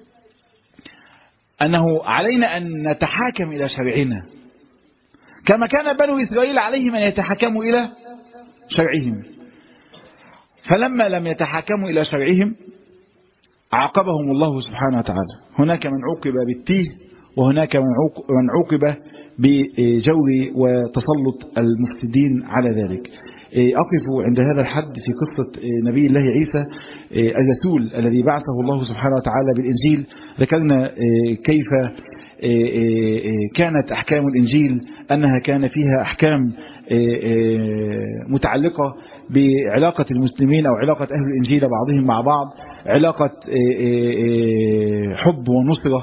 انه علينا ان نتحاكم الى شرعنا كما كان بنو اسرائيل عليهم ان يتحكموا الى شرعهم فلما لم يتحكموا إلى شرعهم عاقبهم الله سبحانه وتعالى هناك من عوقب بالتيه وهناك من عوقب بجور وتسلط المفسدين على ذلك أقف عند هذا الحد في قصة نبي الله عيسى الرسول الذي بعثه الله سبحانه وتعالى بالإنجيل ذكرنا كيف كانت أحكام الإنجيل أنها كان فيها أحكام متعلقة بعلاقة المسلمين أو علاقة أهل الإنجيل بعضهم مع بعض علاقة حب ونصرة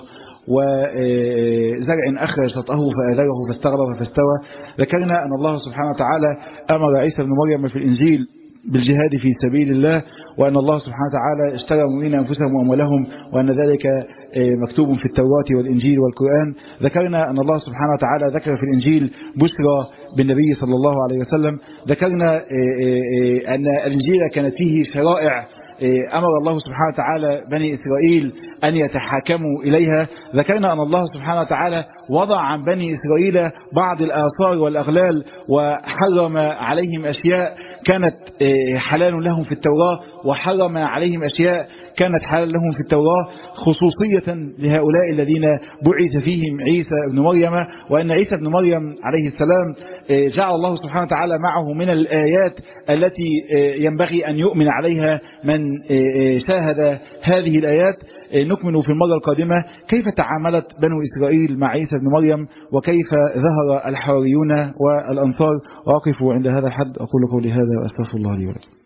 وزرع أخرج شطأه فأذره فاستغرب فاستوى ذكرنا أن الله سبحانه وتعالى أمر عيسى بن مريم في الإنجيل بالجهاد في سبيل الله وأن الله سبحانه وتعالى اشترى المؤمنين أنفسهم وأموالهم وأن ذلك مكتوب في التوراة والإنجيل والقرآن ذكرنا أن الله سبحانه وتعالى ذكر في الإنجيل بشرى بالنبي صلى الله عليه وسلم ذكرنا أن الإنجيل كانت فيه شرائع أمر الله سبحانه وتعالى بني إسرائيل أن يتحاكموا إليها ذكرنا أن الله سبحانه وتعالى وضع عن بني إسرائيل بعض الآثار والأغلال وحرم عليهم أشياء كانت حلال لهم في التوراة وحرم عليهم أشياء كانت حلال لهم في التوراة خصوصية لهؤلاء الذين بعث فيهم عيسى بن مريم وأن عيسى بن مريم عليه السلام جعل الله سبحانه وتعالى معه من الآيات التي ينبغي أن يؤمن عليها من شاهد هذه الآيات نكمل في المرة القادمة كيف تعاملت بنو إسرائيل مع عيسى بن مريم وكيف ظهر الحواريون والأنصار وأقف عند هذا الحد أقول قولي هذا وأستغفر الله لي ولكم